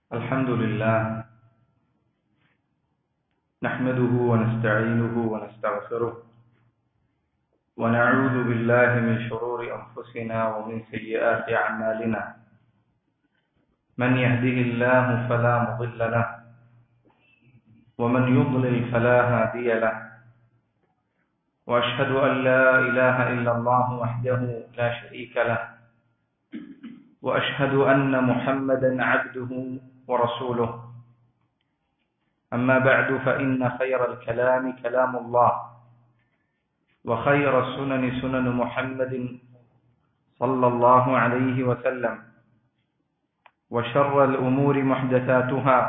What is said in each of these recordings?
الحمد لله نحمده ونستعينه ونستغفره ونعوذ بالله من شرور أنفسنا ومن سيئات أعمالنا من يهده الله فلا مضل له ومن يضلل فلا هادي له وأشهد أن لا إله إلا الله وحده لا شريك له وأشهد أن محمدا عبده ورسوله أما بعد فإن خير الكلام كلام الله وخير السنن سنن محمد صلى الله عليه وسلم وشر الأمور محدثاتها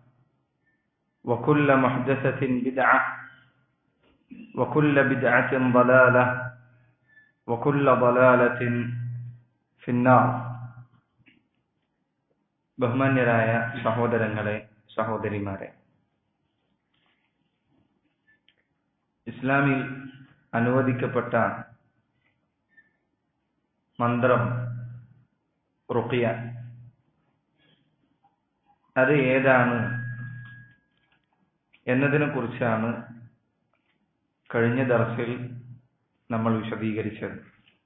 وكل محدثة بدعة وكل بدعة ضلالة وكل ضلالة في النار ബഹുമാന്യരായ സഹോദരങ്ങളെ സഹോദരിമാരെ ഇസ്ലാമിൽ അനുവദിക്കപ്പെട്ട മന്ത്രം റുക്കിയ അത് ഏതാണ് എന്നതിനെ കുറിച്ചാണ് കഴിഞ്ഞ ദർസിൽ നമ്മൾ വിശദീകരിച്ചത്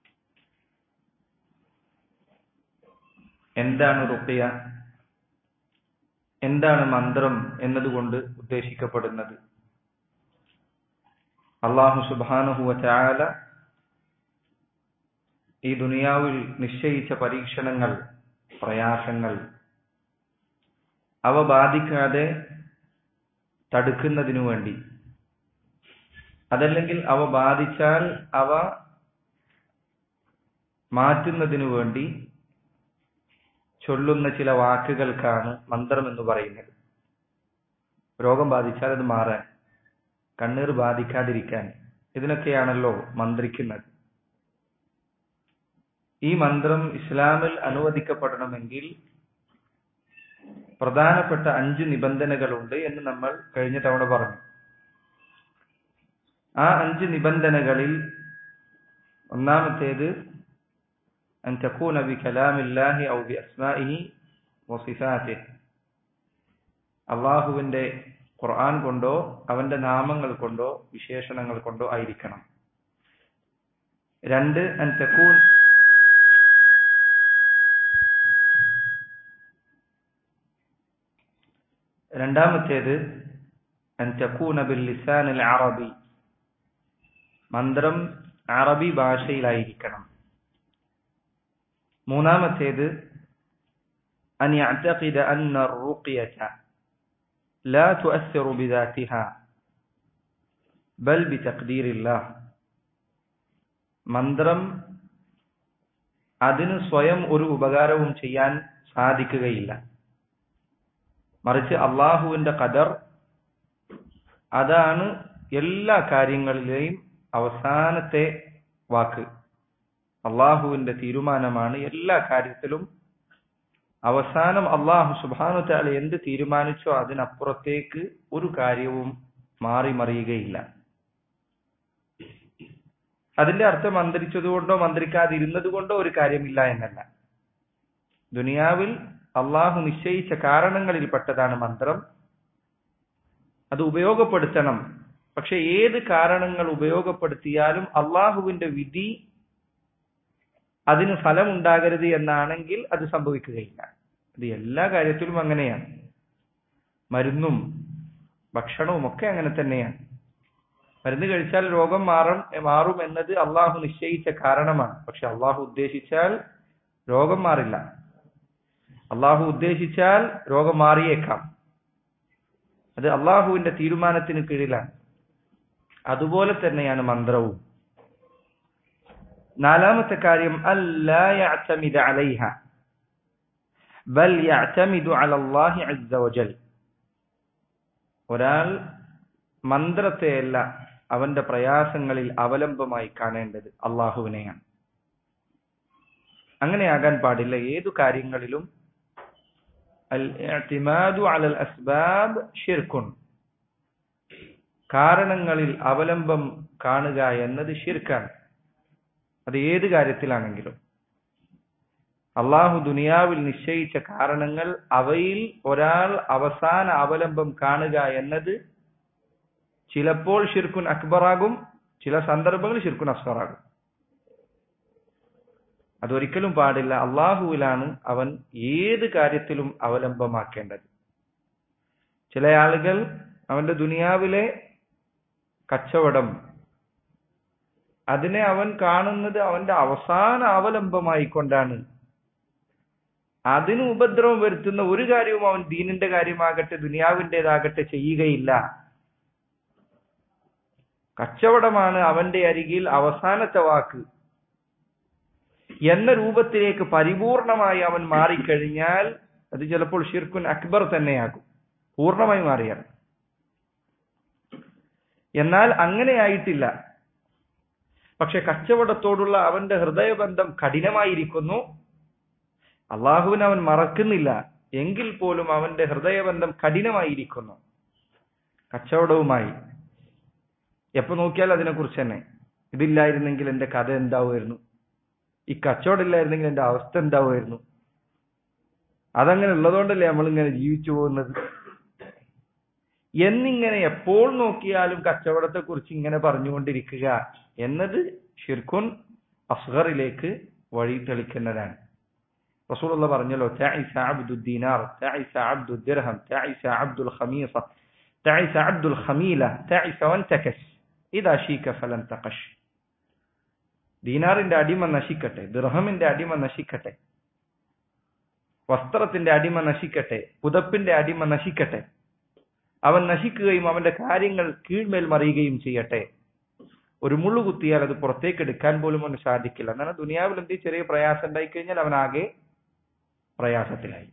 എന്താണ് റുക്കിയ എന്താണ് മന്ത്രം എന്നതുകൊണ്ട് ഉദ്ദേശിക്കപ്പെടുന്നത് അള്ളാഹു സുബാനുഹുവ ചായാല ഈ ദുനിയാവിൽ നിശ്ചയിച്ച പരീക്ഷണങ്ങൾ പ്രയാസങ്ങൾ അവ ബാധിക്കാതെ തടുക്കുന്നതിനു വേണ്ടി അതല്ലെങ്കിൽ അവ ബാധിച്ചാൽ അവ മാറ്റുന്നതിനു വേണ്ടി ചൊല്ലുന്ന ചില വാക്കുകൾക്കാണ് മന്ത്രം എന്ന് പറയുന്നത് രോഗം ബാധിച്ചാൽ അത് മാറാൻ കണ്ണീർ ബാധിക്കാതിരിക്കാൻ ഇതിനൊക്കെയാണല്ലോ മന്ത്രിക്കുന്നത് ഈ മന്ത്രം ഇസ്ലാമിൽ അനുവദിക്കപ്പെടണമെങ്കിൽ പ്രധാനപ്പെട്ട അഞ്ച് നിബന്ധനകളുണ്ട് എന്ന് നമ്മൾ കഴിഞ്ഞ തവണ പറഞ്ഞു ആ അഞ്ച് നിബന്ധനകളിൽ ഒന്നാമത്തേത് أن تكون بكلام الله أو بأسمائه وصفاته അള്ളാഹുവിന്റെ ഖുർആൻ കൊണ്ടോ അവന്റെ നാമങ്ങൾ കൊണ്ടോ വിശേഷണങ്ങൾ കൊണ്ടോ ആയിരിക്കണം രണ്ട് അൻ തക്കൂൻ രണ്ടാമത്തേത് അൻ തക്കൂന ബിൽ ലിസാനിൽ അറബി മന്ത്രം അറബി ഭാഷയിലായിരിക്കണം മൂന്നാമത്തേത് أن يعتقد أن الرقية لا تؤثر بذاتها بل بتقدير الله മന്ത്രം അതിന് സ്വയം ഒരു ഉപകാരവും ചെയ്യാൻ സാധിക്കുകയില്ല മറിച്ച് അള്ളാഹുവിന്റെ കദർ അതാണ് എല്ലാ കാര്യങ്ങളിലെയും അവസാനത്തെ വാക്ക് അള്ളാഹുവിന്റെ തീരുമാനമാണ് എല്ലാ കാര്യത്തിലും അവസാനം അള്ളാഹു സുബാനു താല എന്ത് തീരുമാനിച്ചോ അതിനപ്പുറത്തേക്ക് ഒരു കാര്യവും മാറി മറിയുകയില്ല അതിന്റെ അർത്ഥം മന്ത്രിച്ചതുകൊണ്ടോ മന്ത്രിക്കാതിരുന്നത് കൊണ്ടോ ഒരു കാര്യമില്ല എന്നല്ല ദുനിയാവിൽ അള്ളാഹു നിശ്ചയിച്ച കാരണങ്ങളിൽ പെട്ടതാണ് മന്ത്രം അത് ഉപയോഗപ്പെടുത്തണം പക്ഷെ ഏത് കാരണങ്ങൾ ഉപയോഗപ്പെടുത്തിയാലും അള്ളാഹുവിന്റെ വിധി അതിന് ഫലമുണ്ടാകരുത് എന്നാണെങ്കിൽ അത് സംഭവിക്കുകയില്ല ഇത് എല്ലാ കാര്യത്തിലും അങ്ങനെയാണ് മരുന്നും ഭക്ഷണവും ഒക്കെ അങ്ങനെ തന്നെയാണ് മരുന്ന് കഴിച്ചാൽ രോഗം മാറും മാറും എന്നത് അള്ളാഹു നിശ്ചയിച്ച കാരണമാണ് പക്ഷെ അള്ളാഹു ഉദ്ദേശിച്ചാൽ രോഗം മാറില്ല അള്ളാഹു ഉദ്ദേശിച്ചാൽ രോഗം മാറിയേക്കാം അത് അള്ളാഹുവിന്റെ തീരുമാനത്തിന് കീഴിലാണ് അതുപോലെ തന്നെയാണ് മന്ത്രവും നാലാമത്തെ കാര്യം അല്ലായഅ്തമിദ അലൈഹ ബൽ യഅ്തമിദു അലല്ലാഹി അസ്സ വജൽ ഒരാൾ മന്ത്രത്തെയല്ല അവന്റെ പ്രയാസങ്ങളിൽ അവലംബമായി കാണേണ്ടത് അള്ളാഹുവിനെയാണ് അങ്ങനെയാകാൻ പാടില്ല ഏതു കാര്യങ്ങളിലും അൽ ഇഅ്തിമാദു അലൽ അസ്ബാബ് ഷിർക്കുൻ കാരണങ്ങളിൽ അവലംബം കാണുക എന്നത് ഷിർക്കാണ് അത് ഏത് കാര്യത്തിലാണെങ്കിലും അള്ളാഹു ദുനിയാവിൽ നിശ്ചയിച്ച കാരണങ്ങൾ അവയിൽ ഒരാൾ അവസാന അവലംബം കാണുക എന്നത് ചിലപ്പോൾ ഷിർക്കുൻ അക്ബറാകും ചില സന്ദർഭങ്ങളിൽ ഷിർക്കുൻ അസ്വറാകും അതൊരിക്കലും പാടില്ല അള്ളാഹുവിലാണ് അവൻ ഏത് കാര്യത്തിലും അവലംബമാക്കേണ്ടത് ചില ആളുകൾ അവന്റെ ദുനിയാവിലെ കച്ചവടം അതിനെ അവൻ കാണുന്നത് അവന്റെ അവസാന അവലംബമായിക്കൊണ്ടാണ് അതിന് ഉപദ്രവം വരുത്തുന്ന ഒരു കാര്യവും അവൻ ദീനിന്റെ കാര്യമാകട്ടെ ദുനിയാവിൻ്റെതാകട്ടെ ചെയ്യുകയില്ല കച്ചവടമാണ് അവന്റെ അരികിൽ അവസാനത്തെ വാക്ക് എന്ന രൂപത്തിലേക്ക് പരിപൂർണമായി അവൻ മാറിക്കഴിഞ്ഞാൽ അത് ചിലപ്പോൾ ഷിർക്കുൻ അക്ബർ തന്നെയാകും പൂർണ്ണമായി മാറിയാൽ എന്നാൽ അങ്ങനെയായിട്ടില്ല പക്ഷെ കച്ചവടത്തോടുള്ള അവന്റെ ഹൃദയബന്ധം കഠിനമായിരിക്കുന്നു അള്ളാഹുവിനെ അവൻ മറക്കുന്നില്ല എങ്കിൽ പോലും അവന്റെ ഹൃദയബന്ധം കഠിനമായിരിക്കുന്നു കച്ചവടവുമായി എപ്പോ നോക്കിയാൽ അതിനെക്കുറിച്ച് തന്നെ ഇതില്ലായിരുന്നെങ്കിൽ എന്റെ കഥ എന്താവുമായിരുന്നു ഈ കച്ചവടം ഇല്ലായിരുന്നെങ്കിൽ എന്റെ അവസ്ഥ എന്താവുമായിരുന്നു അതങ്ങനെ ഉള്ളതുകൊണ്ടല്ലേ നമ്മളിങ്ങനെ ജീവിച്ചു പോകുന്നത് എന്നിങ്ങനെ എപ്പോൾ നോക്കിയാലും കച്ചവടത്തെ കുറിച്ച് ഇങ്ങനെ പറഞ്ഞുകൊണ്ടിരിക്കുക എന്നത് ഷിർഖുൻ അസ്ഹറിലേക്ക് വഴി തെളിക്കുന്നതാണ് റസൂലുള്ള പറഞ്ഞല്ലോ تعس عبد الدينار تعس عبد الدرهم تعس عبد الخميصة تعس عبد الخميلة تعس وانتكس إذا شيك فلن تقش ദീനാറിന്റെ അടിമ നശിക്കട്ടെ ദിർഹമിന്റെ അടിമ നശിക്കട്ടെ വസ്ത്രത്തിന്റെ അടിമ നശിക്കട്ടെ പുതപ്പിന്റെ അടിമ നശിക്കട്ടെ അവൻ നശിക്കുകയും അവന്റെ കാര്യങ്ങൾ കീഴ്മേൽ മറിയുകയും ചെയ്യട്ടെ ഒരു മുള്ളു കുത്തിയാൽ അത് പുറത്തേക്ക് എടുക്കാൻ പോലും അവന് സാധിക്കില്ല എന്നാൽ ദുനിയാവിൽ എന്ത് ചെറിയ പ്രയാസം ഉണ്ടായി കഴിഞ്ഞാൽ അവനാകെ പ്രയാസത്തിലായി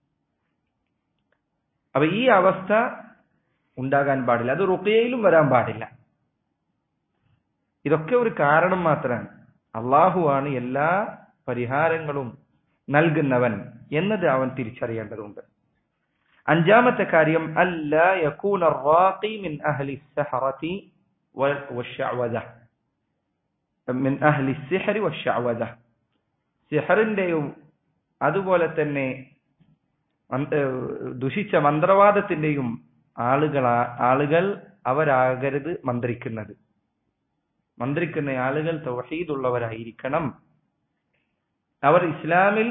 അപ്പൊ ഈ അവസ്ഥ ഉണ്ടാകാൻ പാടില്ല അത് റുക്കയിലും വരാൻ പാടില്ല ഇതൊക്കെ ഒരു കാരണം മാത്രമാണ് അള്ളാഹുവാണ് എല്ലാ പരിഹാരങ്ങളും നൽകുന്നവൻ എന്നത് അവൻ തിരിച്ചറിയേണ്ടതുണ്ട് അഞ്ചാമത്തെ കാര്യം അല്ല യകൂന الراقي من أهل السحرة والشعوذة من أهل السحر والشعوذة സിഹറിന്റെയും അതുപോലെ തന്നെ ദുഷിച്ച മന്ത്രവാദത്തിന്റെയും ആളുകൾ ആളുകൾ അവരാകരുത് മന്ത്രിക്കുന്നത് മന്ത്രിക്കുന്ന ആളുകൾ തൗഹീദുള്ളവരായിരിക്കണം അവർ ഇസ്ലാമിൽ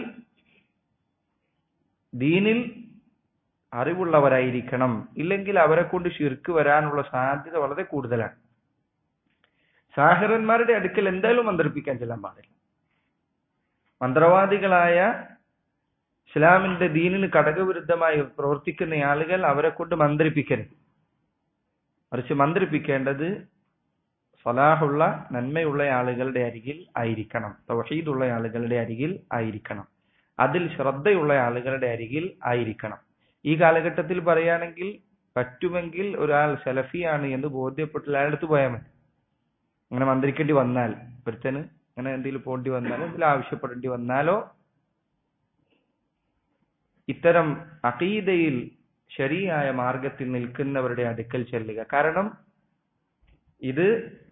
ദീനിൽ അറിവുള്ളവരായിരിക്കണം ഇല്ലെങ്കിൽ അവരെ കൊണ്ട് ഷിർക്ക് വരാനുള്ള സാധ്യത വളരെ കൂടുതലാണ് സാഹിറന്മാരുടെ അടുക്കൽ എന്തായാലും മന്ത്രിപ്പിക്കാൻ ചെല്ലാൻ പാടില്ല മന്ത്രവാദികളായ ഇസ്ലാമിന്റെ ദീനിന് ഘടകവിരുദ്ധമായി പ്രവർത്തിക്കുന്ന ആളുകൾ അവരെ കൊണ്ട് മന്ത്രിപ്പിക്കരുത് മറിച്ച് മന്ത്രിപ്പിക്കേണ്ടത് സലാഹുള്ള നന്മയുള്ള ആളുകളുടെ അരികിൽ ആയിരിക്കണം തൗഹീദുള്ള ആളുകളുടെ അരികിൽ ആയിരിക്കണം അതിൽ ശ്രദ്ധയുള്ള ആളുകളുടെ അരികിൽ ആയിരിക്കണം ഈ കാലഘട്ടത്തിൽ പറയുകയാണെങ്കിൽ പറ്റുമെങ്കിൽ ഒരാൾ സലഫിയാണ് എന്ന് ബോധ്യപ്പെട്ട ഒരാളടുത്ത് പോയാൽ മതി അങ്ങനെ മന്ത്രിക്കേണ്ടി വന്നാൽ ഒരുത്തന് അങ്ങനെ എന്തെങ്കിലും പോണ്ടി വന്നാലോ എന്തെങ്കിലും ആവശ്യപ്പെടേണ്ടി വന്നാലോ ഇത്തരം അഖീദയിൽ ശരിയായ മാർഗത്തിൽ നിൽക്കുന്നവരുടെ അടുക്കൽ ചെല്ലുക കാരണം ഇത്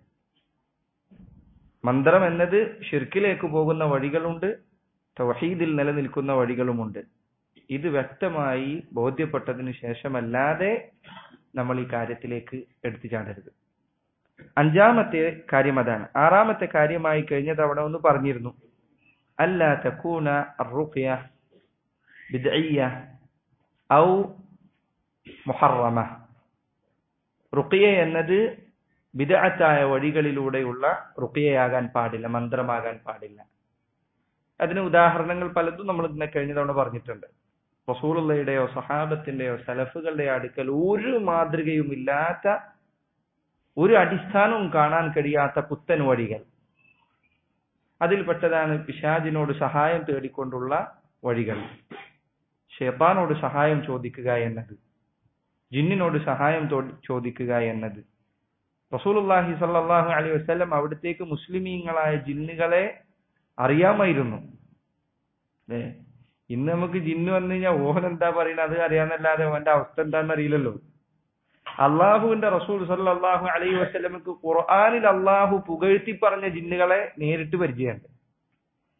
മന്ത്രം എന്നത് ഷിർക്കിലേക്ക് പോകുന്ന വഴികളുണ്ട് തൗഹീദിൽ നിലനിൽക്കുന്ന വഴികളുമുണ്ട് ഇത് വ്യക്തമായി ബോധ്യപ്പെട്ടതിന് ശേഷമല്ലാതെ നമ്മൾ ഈ കാര്യത്തിലേക്ക് എടുത്തു ചാടരുത് അഞ്ചാമത്തെ കാര്യം അതാണ് ആറാമത്തെ കാര്യമായി കഴിഞ്ഞ തവണ ഒന്ന് പറഞ്ഞിരുന്നു അല്ല തക്കൂന റുഖ്യ ബിദ്ഇയ്യ ഔ മുഹറമ റുഖിയ എന്നത് ബിദഅത്തായ വഴികളിലൂടെയുള്ള റുഖിയയാകാൻ പാടില്ല മന്ത്രമാകാൻ പാടില്ല അതിന് ഉദാഹരണങ്ങൾ പലതും നമ്മൾ ഇന്ന് കഴിഞ്ഞ തവണ പറഞ്ഞിട്ടുണ്ട് റസൂലുള്ളയുടെയോ സഹാബത്തിന്റെയോ സലഫുകളുടെയോ അടുക്കൽ ഒരു മാതൃകയും ഇല്ലാത്ത ഒരു അടിസ്ഥാനവും കാണാൻ കഴിയാത്ത പുത്തൻ വഴികൾ അതിൽപ്പെട്ടതാണ് പിശാജിനോട് സഹായം തേടിക്കൊണ്ടുള്ള വഴികൾ ഷെയ്ത്താനോട് സഹായം ചോദിക്കുക എന്നത് ജിന്നിനോട് സഹായം ചോദിക്കുക എന്നത് റസൂലുള്ളാഹി സല്ലല്ലാഹു അലൈഹി വസല്ലം അവിടത്തേക്ക് മുസ്ലിമീങ്ങളായ ജിന്നുകളെ അറിയാമായിരുന്നു അല്ലേ ഇന്ന് നമുക്ക് ജിന്ന് വന്നു കഴിഞ്ഞാൽ ഓഹൻ എന്താ പറയുന്നത് അത് അറിയാന്നല്ലാതെ അവന്റെ അവസ്ഥ എന്താണെന്ന് അറിയില്ലല്ലോ അള്ളാഹുവിന്റെ റസൂൽ സല്ലല്ലാഹു അലൈഹി വസല്ലമക്ക് ഖുർആനിൽ അള്ളാഹു പുകഴ്ത്തി പറഞ്ഞ ജിന്നുകളെ നേരിട്ട് പരിചയമുണ്ട്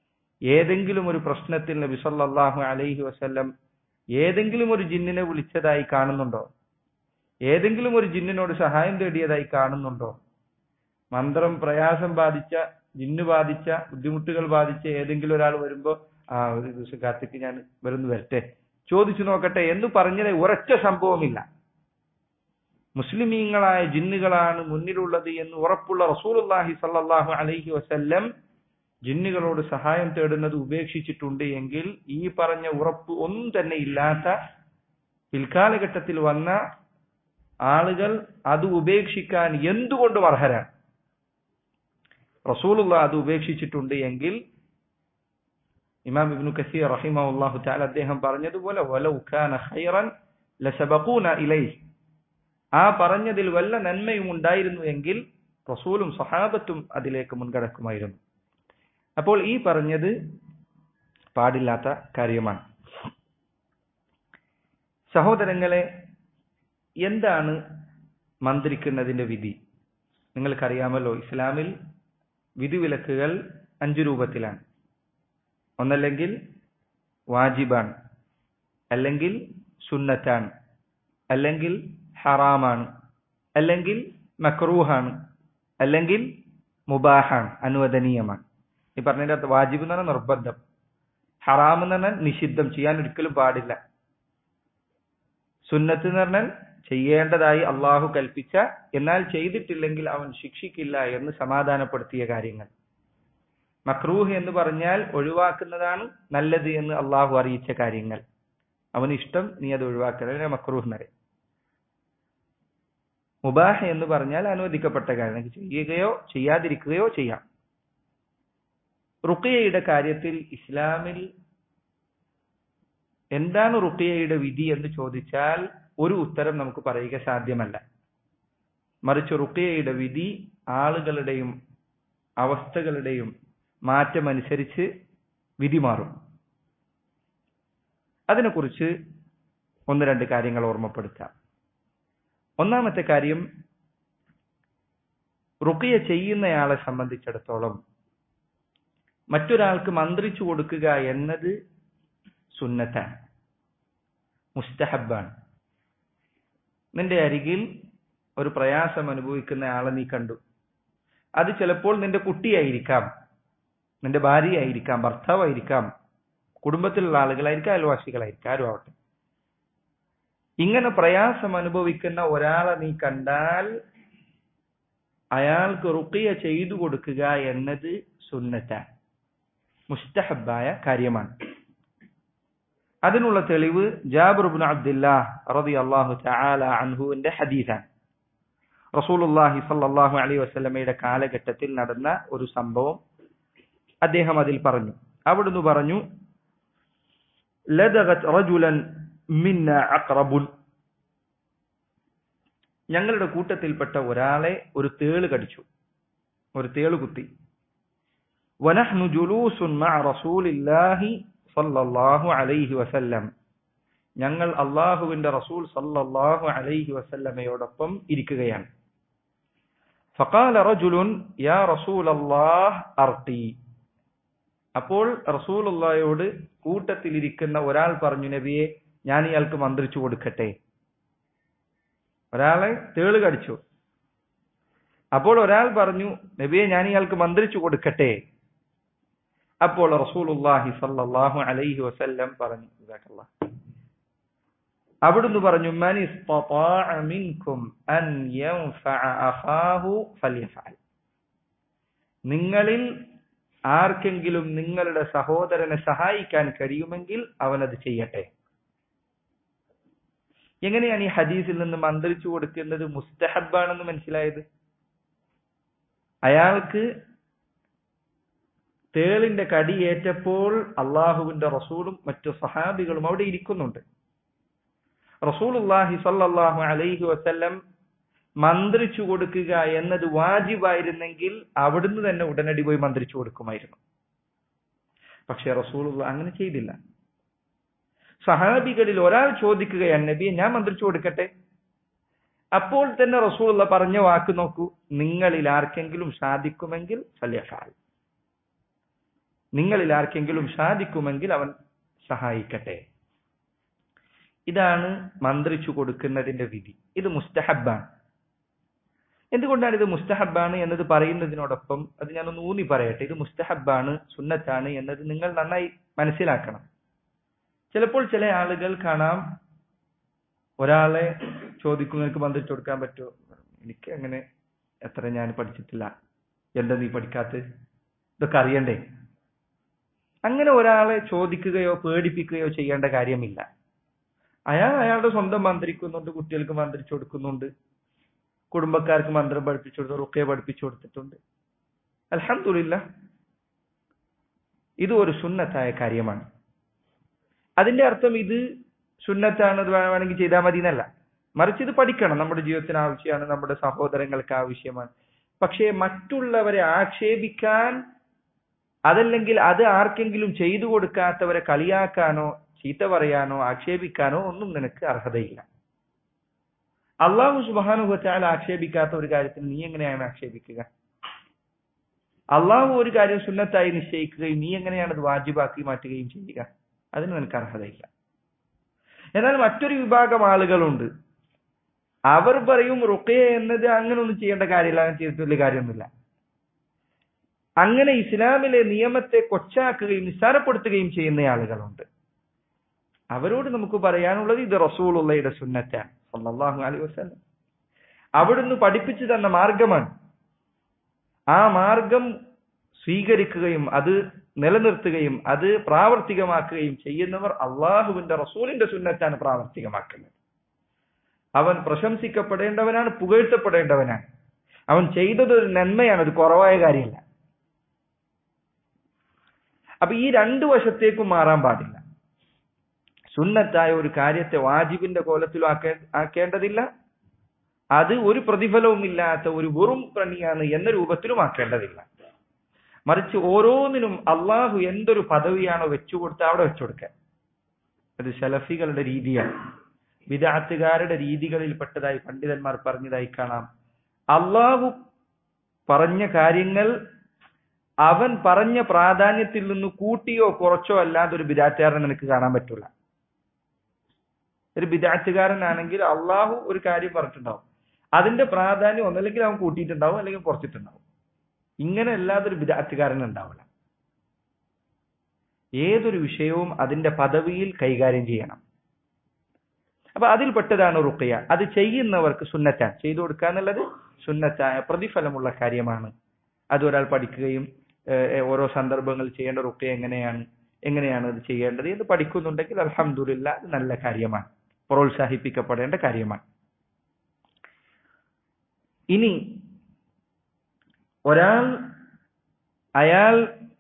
ഏതെങ്കിലും ഒരു പ്രശ്നത്തിൽ നബി സല്ലല്ലാഹു അലൈഹി വസല്ലം ഏതെങ്കിലും ഒരു ജിന്നിനെ വിളിച്ചതായി കാണുന്നുണ്ടോ ഏതെങ്കിലും ഒരു ജിന്നിനോട് സഹായം തേടിയതായി കാണുന്നുണ്ടോ മന്ത്രം പ്രയാസം ബാധിച്ച ജിന്ന് ബാധിച്ച ബുദ്ധിമുട്ടുകൾ ബാധിച്ച ഏതെങ്കിലും ഒരാൾ വരുമ്പോ ആ ഒരു ദിവസം കാത്തിക്ക് ഞാൻ വരുന്നു വരട്ടെ ചോദിച്ചു നോക്കട്ടെ എന്ന് പറഞ്ഞത് ഉറച്ച സംഭവമില്ല മുസ്ലിമീങ്ങളായ ജിന്നുകളാണ് മുന്നിലുള്ളത് എന്ന് ഉറപ്പുള്ള റസൂലുള്ളാഹി സല്ലല്ലാഹു അലൈഹി വസല്ലം ജിന്നുകളോട് സഹായം തേടുന്നത് ഉപേക്ഷിച്ചിട്ടുണ്ട് എങ്കിൽ ഈ പറഞ്ഞ ഉറപ്പ് ഒന്നും തന്നെ ഇല്ലാത്ത പിൽക്കാലഘട്ടത്തിൽ വന്ന ആളുകൾ അത് ഉപേക്ഷിക്കാൻ എന്തുകൊണ്ടും അർഹരാണ് റസൂലുള്ള അത് ഉപേക്ഷിച്ചിട്ടുണ്ട് എങ്കിൽ ഇമാം ഇബ്നു കസീർ റഹിമഹുല്ലാഹു തആല അദ്ദേഹം പറഞ്ഞതുപോലെ വലൗ കാന ഖൈറൻ ലസബഖൂന ഇലൈഹി ആ പറഞ്ഞതിൽ വല്ല നന്മയും ഉണ്ടായിരുന്നു എങ്കിൽ റസൂലും സഹാബത്തും അതിലേക്ക് മുൻകടക്കുമായിരുന്നു അപ്പോൾ ഈ പറഞ്ഞത് പാടില്ലാത്ത കാര്യമാണ് സഹോദരങ്ങളെ എന്താണ് മന്ത്രിക്കുന്നതിന്റെ വിധി നിങ്ങൾക്കറിയാമല്ലോ ഇസ്ലാമിൽ വിധിവിലക്കുകൾ അഞ്ചു രൂപത്തിലാണ് ഒന്നല്ലെങ്കിൽ വാജിബാണ് അല്ലെങ്കിൽ സുന്നത്താണ് അല്ലെങ്കിൽ ഹറാമാണ് അല്ലെങ്കിൽ മക്രൂഹാണ് അല്ലെങ്കിൽ മുബാഹാണ് അനുവദനീയമാണ് ഈ പറഞ്ഞതിന്റെ അർത്ഥം വാജിബ് എന്ന് പറഞ്ഞാൽ നിർബന്ധം ഹറാം എന്ന് പറഞ്ഞാൽ നിഷിദ്ധം ചെയ്യാൻ ഒരിക്കലും പാടില്ല സുന്നത്ത് എന്ന് പറഞ്ഞാൽ ചെയ്യേണ്ടതായി അള്ളാഹു കൽപ്പിച്ച എന്നാൽ ചെയ്തിട്ടില്ലെങ്കിൽ അവൻ ശിക്ഷിക്കില്ല എന്ന് സമാധാനപ്പെടുത്തിയ കാര്യങ്ങൾ മക്രൂഹ് എന്ന് പറഞ്ഞാൽ ഒഴിവാക്കുന്നതാണ് നല്ലത് എന്ന് അള്ളാഹു അറിയിച്ച കാര്യങ്ങൾ അവന് ഇഷ്ടം നീ അത് ഒഴിവാക്കുക മക്രൂഹ് എന്നറിയാം മുബാഹ് എന്ന് പറഞ്ഞാൽ അനുവദിക്കപ്പെട്ട കാര്യം ചെയ്യുകയോ ചെയ്യാതിരിക്കുകയോ ചെയ്യാം റുക്കിയയുടെ കാര്യത്തിൽ ഇസ്ലാമിൽ എന്താണ് റുക്കിയയുടെ വിധി എന്ന് ചോദിച്ചാൽ ഒരു ഉത്തരം നമുക്ക് പറയുക സാധ്യമല്ല മറിച്ച് റുക്കിയയുടെ വിധി ആളുകളുടെയും അവസ്ഥകളുടെയും മാറ്റമനുസരിച്ച് വിധി മാറും അതിനെക്കുറിച്ച് ഒന്ന് രണ്ട് കാര്യങ്ങൾ ഓർമ്മപ്പെടുത്താം ഒന്നാമത്തെ കാര്യം റുക്കിയ ചെയ്യുന്നയാളെ സംബന്ധിച്ചിടത്തോളം മറ്റൊരാൾക്ക് മന്ത്രിച്ചു കൊടുക്കുക എന്നത് സുന്നത്താണ് മുസ്തഹബാണ് നിന്റെ അരികിൽ ഒരു പ്രയാസം അനുഭവിക്കുന്ന ആളെ നീ കണ്ടു അത് ചിലപ്പോൾ നിന്റെ കുട്ടിയായിരിക്കാം നിന്റെ ഭാര്യയായിരിക്കാം ഭർത്താവായിരിക്കാം കുടുംബത്തിലുള്ള ആളുകളായിരിക്കാം അയൽവാസികളായിരിക്കാം ആരും ആവട്ടെ ഇങ്ങനെ പ്രയാസം അനുഭവിക്കുന്ന ഒരാളെ നീ കണ്ടാൽ അയാൾക്ക് റുക്കിയ ചെയ്തു കൊടുക്കുക എന്നത് സുന്നത്താണ് മുസ്തഹബായ കാര്യമാണ് അതിനുള്ള തെളിവ് ജാബിർബിൻ അബ്ദുല്ലാ റതി അള്ളാഹു തആല അൻഹുവിന്റെ ഹദീസാണ് റസൂലുള്ളാഹി സല്ലല്ലാഹു അലൈഹി വസല്ലമയുടെ കാലഘട്ടത്തിൽ നടന്ന ഒരു സംഭവം അദ്ദേഹം അതിൽ പറഞ്ഞു അവിടുന്ന് പറഞ്ഞു ലദഗത് റജുലൻ മിന്ന അഖ്റബുൻ ഞങ്ങളുടെ കൂട്ടത്തിൽപ്പെട്ട ഒരാളെ ഒരു തേള് കടിച്ചു ഒരു തേള് കുത്തി വനഹ്നു ജുലൂസുൻ മഅ റസൂലില്ലാഹി സല്ലല്ലാഹു അലൈഹി വസല്ലം ഞങ്ങൾ അള്ളാഹുവിന്റെ റസൂൽ സല്ലല്ലാഹു അലൈഹി വസല്ലമയോടൊപ്പം ഇരിക്കുകയാണ് ഫഖാല റജുലുൻ യാ റസൂലല്ലാഹ് അർട്ടി അപ്പോൾ റസൂലുള്ളായോട് കൂട്ടത്തിലിരിക്കുന്ന ഒരാൾ പറഞ്ഞു നബിയെ ഞാൻ ഇയാൾക്ക് മന്ത്രിച്ചു കൊടുക്കട്ടെ ഒരാളെ തേള് കടിച്ചു അപ്പോൾ ഒരാൾ പറഞ്ഞു നബിയെ ഞാൻ ഇയാൾക്ക് മന്ത്രിച്ചു കൊടുക്കട്ടെ അപ്പോൾ റസൂലുള്ളാഹി സല്ലല്ലാഹു അലൈഹി വസല്ലം പറഞ്ഞു ജസാക്കല്ലാഹ് അവിടുന്ന് പറഞ്ഞു മൻ ഇസ്തതാഅ മിൻകും അൻ യൻഫഅ അഖാഹു ഫൽയഫഅൽ നിങ്ങളിൽ ആർക്കെങ്കിലും നിങ്ങളുടെ സഹോദരനെ സഹായിക്കാൻ കഴിയുമെങ്കിൽ അവനത് ചെയ്യട്ടെ എങ്ങനെയാണ് ഈ ഹദീസിൽ നിന്ന് മന്ത്രിച്ചു കൊടുക്കുന്നത് മുസ്തഹബാണെന്ന് മനസ്സിലായത് അയാൾക്ക് തേളിന്റെ കടിയേറ്റപ്പോൾ അള്ളാഹുവിന്റെ റസൂലും മറ്റു സഹാബികളും അവിടെ ഇരിക്കുന്നുണ്ട് റസൂലുല്ലാഹി സല്ലല്ലാഹു അലൈഹി വസല്ലം മന്ത്രിച്ചു കൊടുക്കുക എന്നത് വാജിബായിരുന്നെങ്കിൽ അവിടുന്ന് തന്നെ ഉടനടി പോയി മന്ത്രിച്ചു കൊടുക്കുമായിരുന്നു പക്ഷെ റസൂലുള്ള അങ്ങനെ ചെയ്തില്ല സഹാബികളിൽ ഒരാൾ ചോദിക്കുകയാണ് നബിയെ ഞാൻ മന്ത്രിച്ചു കൊടുക്കട്ടെ അപ്പോൾ തന്നെ റസൂലുള്ള പറഞ്ഞ വാക്ക് നോക്കൂ നിങ്ങളിൽ ആർക്കെങ്കിലും സാധിക്കുമെങ്കിൽ ഫല്യഫാൽ നിങ്ങളിൽ ആർക്കെങ്കിലും സാധിക്കുമെങ്കിൽ അവൻ സഹായിക്കട്ടെ ഇതാണ് മന്ത്രിച്ചു കൊടുക്കുന്നതിന്റെ വിധി ഇത് മുസ്തഹബാണ് എന്തുകൊണ്ടാണ് ഇത് മുസ്തഹബാണ് എന്നത് പറയുന്നതിനോടൊപ്പം അത് ഞാനൊന്ന് ഊന്നി പറയട്ടെ ഇത് മുസ്തഹബാണ് സുന്നത്താണ് എന്നത് നിങ്ങൾ നന്നായി മനസ്സിലാക്കണം ചിലപ്പോൾ ചില ആളുകൾ കാണാം ഒരാളെ ചോദിക്കും നിനക്ക് മന്ത്രിച്ചു കൊടുക്കാൻ പറ്റുമോ എനിക്ക് അങ്ങനെ എത്ര ഞാൻ പഠിച്ചിട്ടില്ല എന്താ നീ പഠിക്കാത്ത ഇതൊക്കെ അറിയണ്ടേ അങ്ങനെ ഒരാളെ ചോദിക്കുകയോ പേടിപ്പിക്കുകയോ ചെയ്യേണ്ട കാര്യമില്ല അയാൾ അയാളുടെ സ്വന്തം മന്ത്രിക്കുന്നുണ്ട് കുട്ടികൾക്ക് മന്ത്രിച്ചു കൊടുക്കുന്നുണ്ട് കുടുംബക്കാർക്ക് മന്ത്രം പഠിപ്പിച്ചു കൊടുത്തു റുക്കയെ പഠിപ്പിച്ചു കൊടുത്തിട്ടുണ്ട് അലഹമില്ല ഇത് ഒരു സുന്നത്തായ കാര്യമാണ് അതിന്റെ അർത്ഥം ഇത് സുന്നത്താണ് ഇത് വേണമെങ്കിൽ ചെയ്താൽ മതി എന്നല്ല മറിച്ച് ഇത് പഠിക്കണം നമ്മുടെ ജീവിതത്തിന് ആവശ്യമാണ് നമ്മുടെ സഹോദരങ്ങൾക്ക് ആവശ്യമാണ് പക്ഷേ മറ്റുള്ളവരെ ആക്ഷേപിക്കാൻ അതല്ലെങ്കിൽ അത് ആർക്കെങ്കിലും ചെയ്തു കൊടുക്കാത്തവരെ കളിയാക്കാനോ ചീത്ത പറയാനോ ആക്ഷേപിക്കാനോ ഒന്നും നിനക്ക് അർഹതയില്ല അള്ളാഹു സുബാനുഭവത്താൽ ആക്ഷേപിക്കാത്ത ഒരു കാര്യത്തിന് നീ എങ്ങനെയാണ് ആക്ഷേപിക്കുക അള്ളാഹു ഒരു കാര്യം സുന്നത്തായി നിശ്ചയിക്കുകയും നീ എങ്ങനെയാണ് അത് വാജിബാക്കി മാറ്റുകയും ചെയ്യുക അതിന് നിനക്ക് അർഹതയില്ല എന്നാൽ മറ്റൊരു വിഭാഗം ആളുകളുണ്ട് അവർ പറയും റുക്കയ എന്നത് അങ്ങനെ ഒന്നും ചെയ്യേണ്ട കാര്യമില്ല അങ്ങനെ ചെയ്തിട്ട് വലിയ കാര്യമൊന്നുമില്ല അങ്ങനെ ഇസ്ലാമിലെ നിയമത്തെ കൊച്ചാക്കുകയും നിസ്സാരപ്പെടുത്തുകയും ചെയ്യുന്ന ആളുകളുണ്ട് അവരോട് നമുക്ക് പറയാനുള്ളത് ഇത് റസൂലുള്ളയുടെ സുന്നത്താണ് സല്ലല്ലാഹു അലൈഹി വസല്ലം അവിടുന്ന് പഠിപ്പിച്ചു തന്ന മാർഗമാണ് ആ മാർഗം സ്വീകരിക്കുകയും അത് നിലനിർത്തുകയും അത് പ്രാവർത്തികമാക്കുകയും ചെയ്യുന്നവർ അള്ളാഹുവിന്റെ റസൂലിന്റെ സുന്നത്താണ് പ്രാവർത്തികമാക്കുന്നത് അവൻ പ്രശംസിക്കപ്പെടേണ്ടവനാണ് പുകഴ്ത്തപ്പെടേണ്ടവനാണ് അവൻ ചെയ്തത് ഒരു നന്മയാണ് ഒരു കുറവായ കാര്യമല്ല അപ്പൊ ഈ രണ്ടു വശത്തേക്കും മാറാൻ പാടില്ല സുന്നത്തായ ഒരു കാര്യത്തെ വാജിബിന്റെ കോലത്തിലും ആക്കേ ആക്കേണ്ടതില്ല അത് ഒരു പ്രതിഫലവും ഇല്ലാത്ത ഒരു വെറും പ്രണിയാണ് എന്ന രൂപത്തിലും ആക്കേണ്ടതില്ല മറിച്ച് ഓരോന്നിനും അള്ളാഹു എന്തൊരു പദവിയാണോ വെച്ചുകൊടുത്ത അവിടെ വെച്ചുകൊടുക്കാൻ അത് ശലഫികളുടെ രീതിയാണ് വിദാത്തുകാരുടെ രീതികളിൽ പെട്ടതായി പണ്ഡിതന്മാർ പറഞ്ഞതായി കാണാം അള്ളാഹു പറഞ്ഞ കാര്യങ്ങൾ അവൻ പറഞ്ഞ പ്രാധാന്യത്തിൽ നിന്ന് കൂട്ടിയോ കുറച്ചോ അല്ലാതെ ഒരു ബിദാറ്റുകാരനെ നിനക്ക് കാണാൻ പറ്റൂല ഒരു ബിദാറ്റുകാരനാണെങ്കിൽ അള്ളാഹു ഒരു കാര്യം പറഞ്ഞിട്ടുണ്ടാവും അതിന്റെ പ്രാധാന്യം ഒന്നല്ലെങ്കിൽ അവൻ കൂട്ടിയിട്ടുണ്ടാവും അല്ലെങ്കിൽ കുറച്ചിട്ടുണ്ടാവും ഇങ്ങനെ അല്ലാതെ ഒരു ബിദാറ്റുകാരൻ ഉണ്ടാവില്ല ഏതൊരു വിഷയവും അതിന്റെ പദവിയിൽ കൈകാര്യം ചെയ്യണം അപ്പൊ അതിൽപ്പെട്ടതാണ് റുക്കയ അത് ചെയ്യുന്നവർക്ക് സുന്നറ്റാണ് ചെയ്തു കൊടുക്കുക എന്നുള്ളത് സുന്നത്തായ പ്രതിഫലമുള്ള കാര്യമാണ് അത് ഒരാൾ പഠിക്കുകയും ഓരോ സന്ദർഭങ്ങളിൽ ചെയ്യേണ്ട റുക്കയ എങ്ങനെയാണ് എങ്ങനെയാണ് അത് ചെയ്യേണ്ടത് എന്ന് പഠിക്കുന്നുണ്ടെങ്കിൽ അലഹമുല്ല അത് നല്ല കാര്യമാണ് പ്രോത്സാഹിപ്പിക്കപ്പെടേണ്ട കാര്യമാണ് ഇനി ഒരാൾ അയാൾ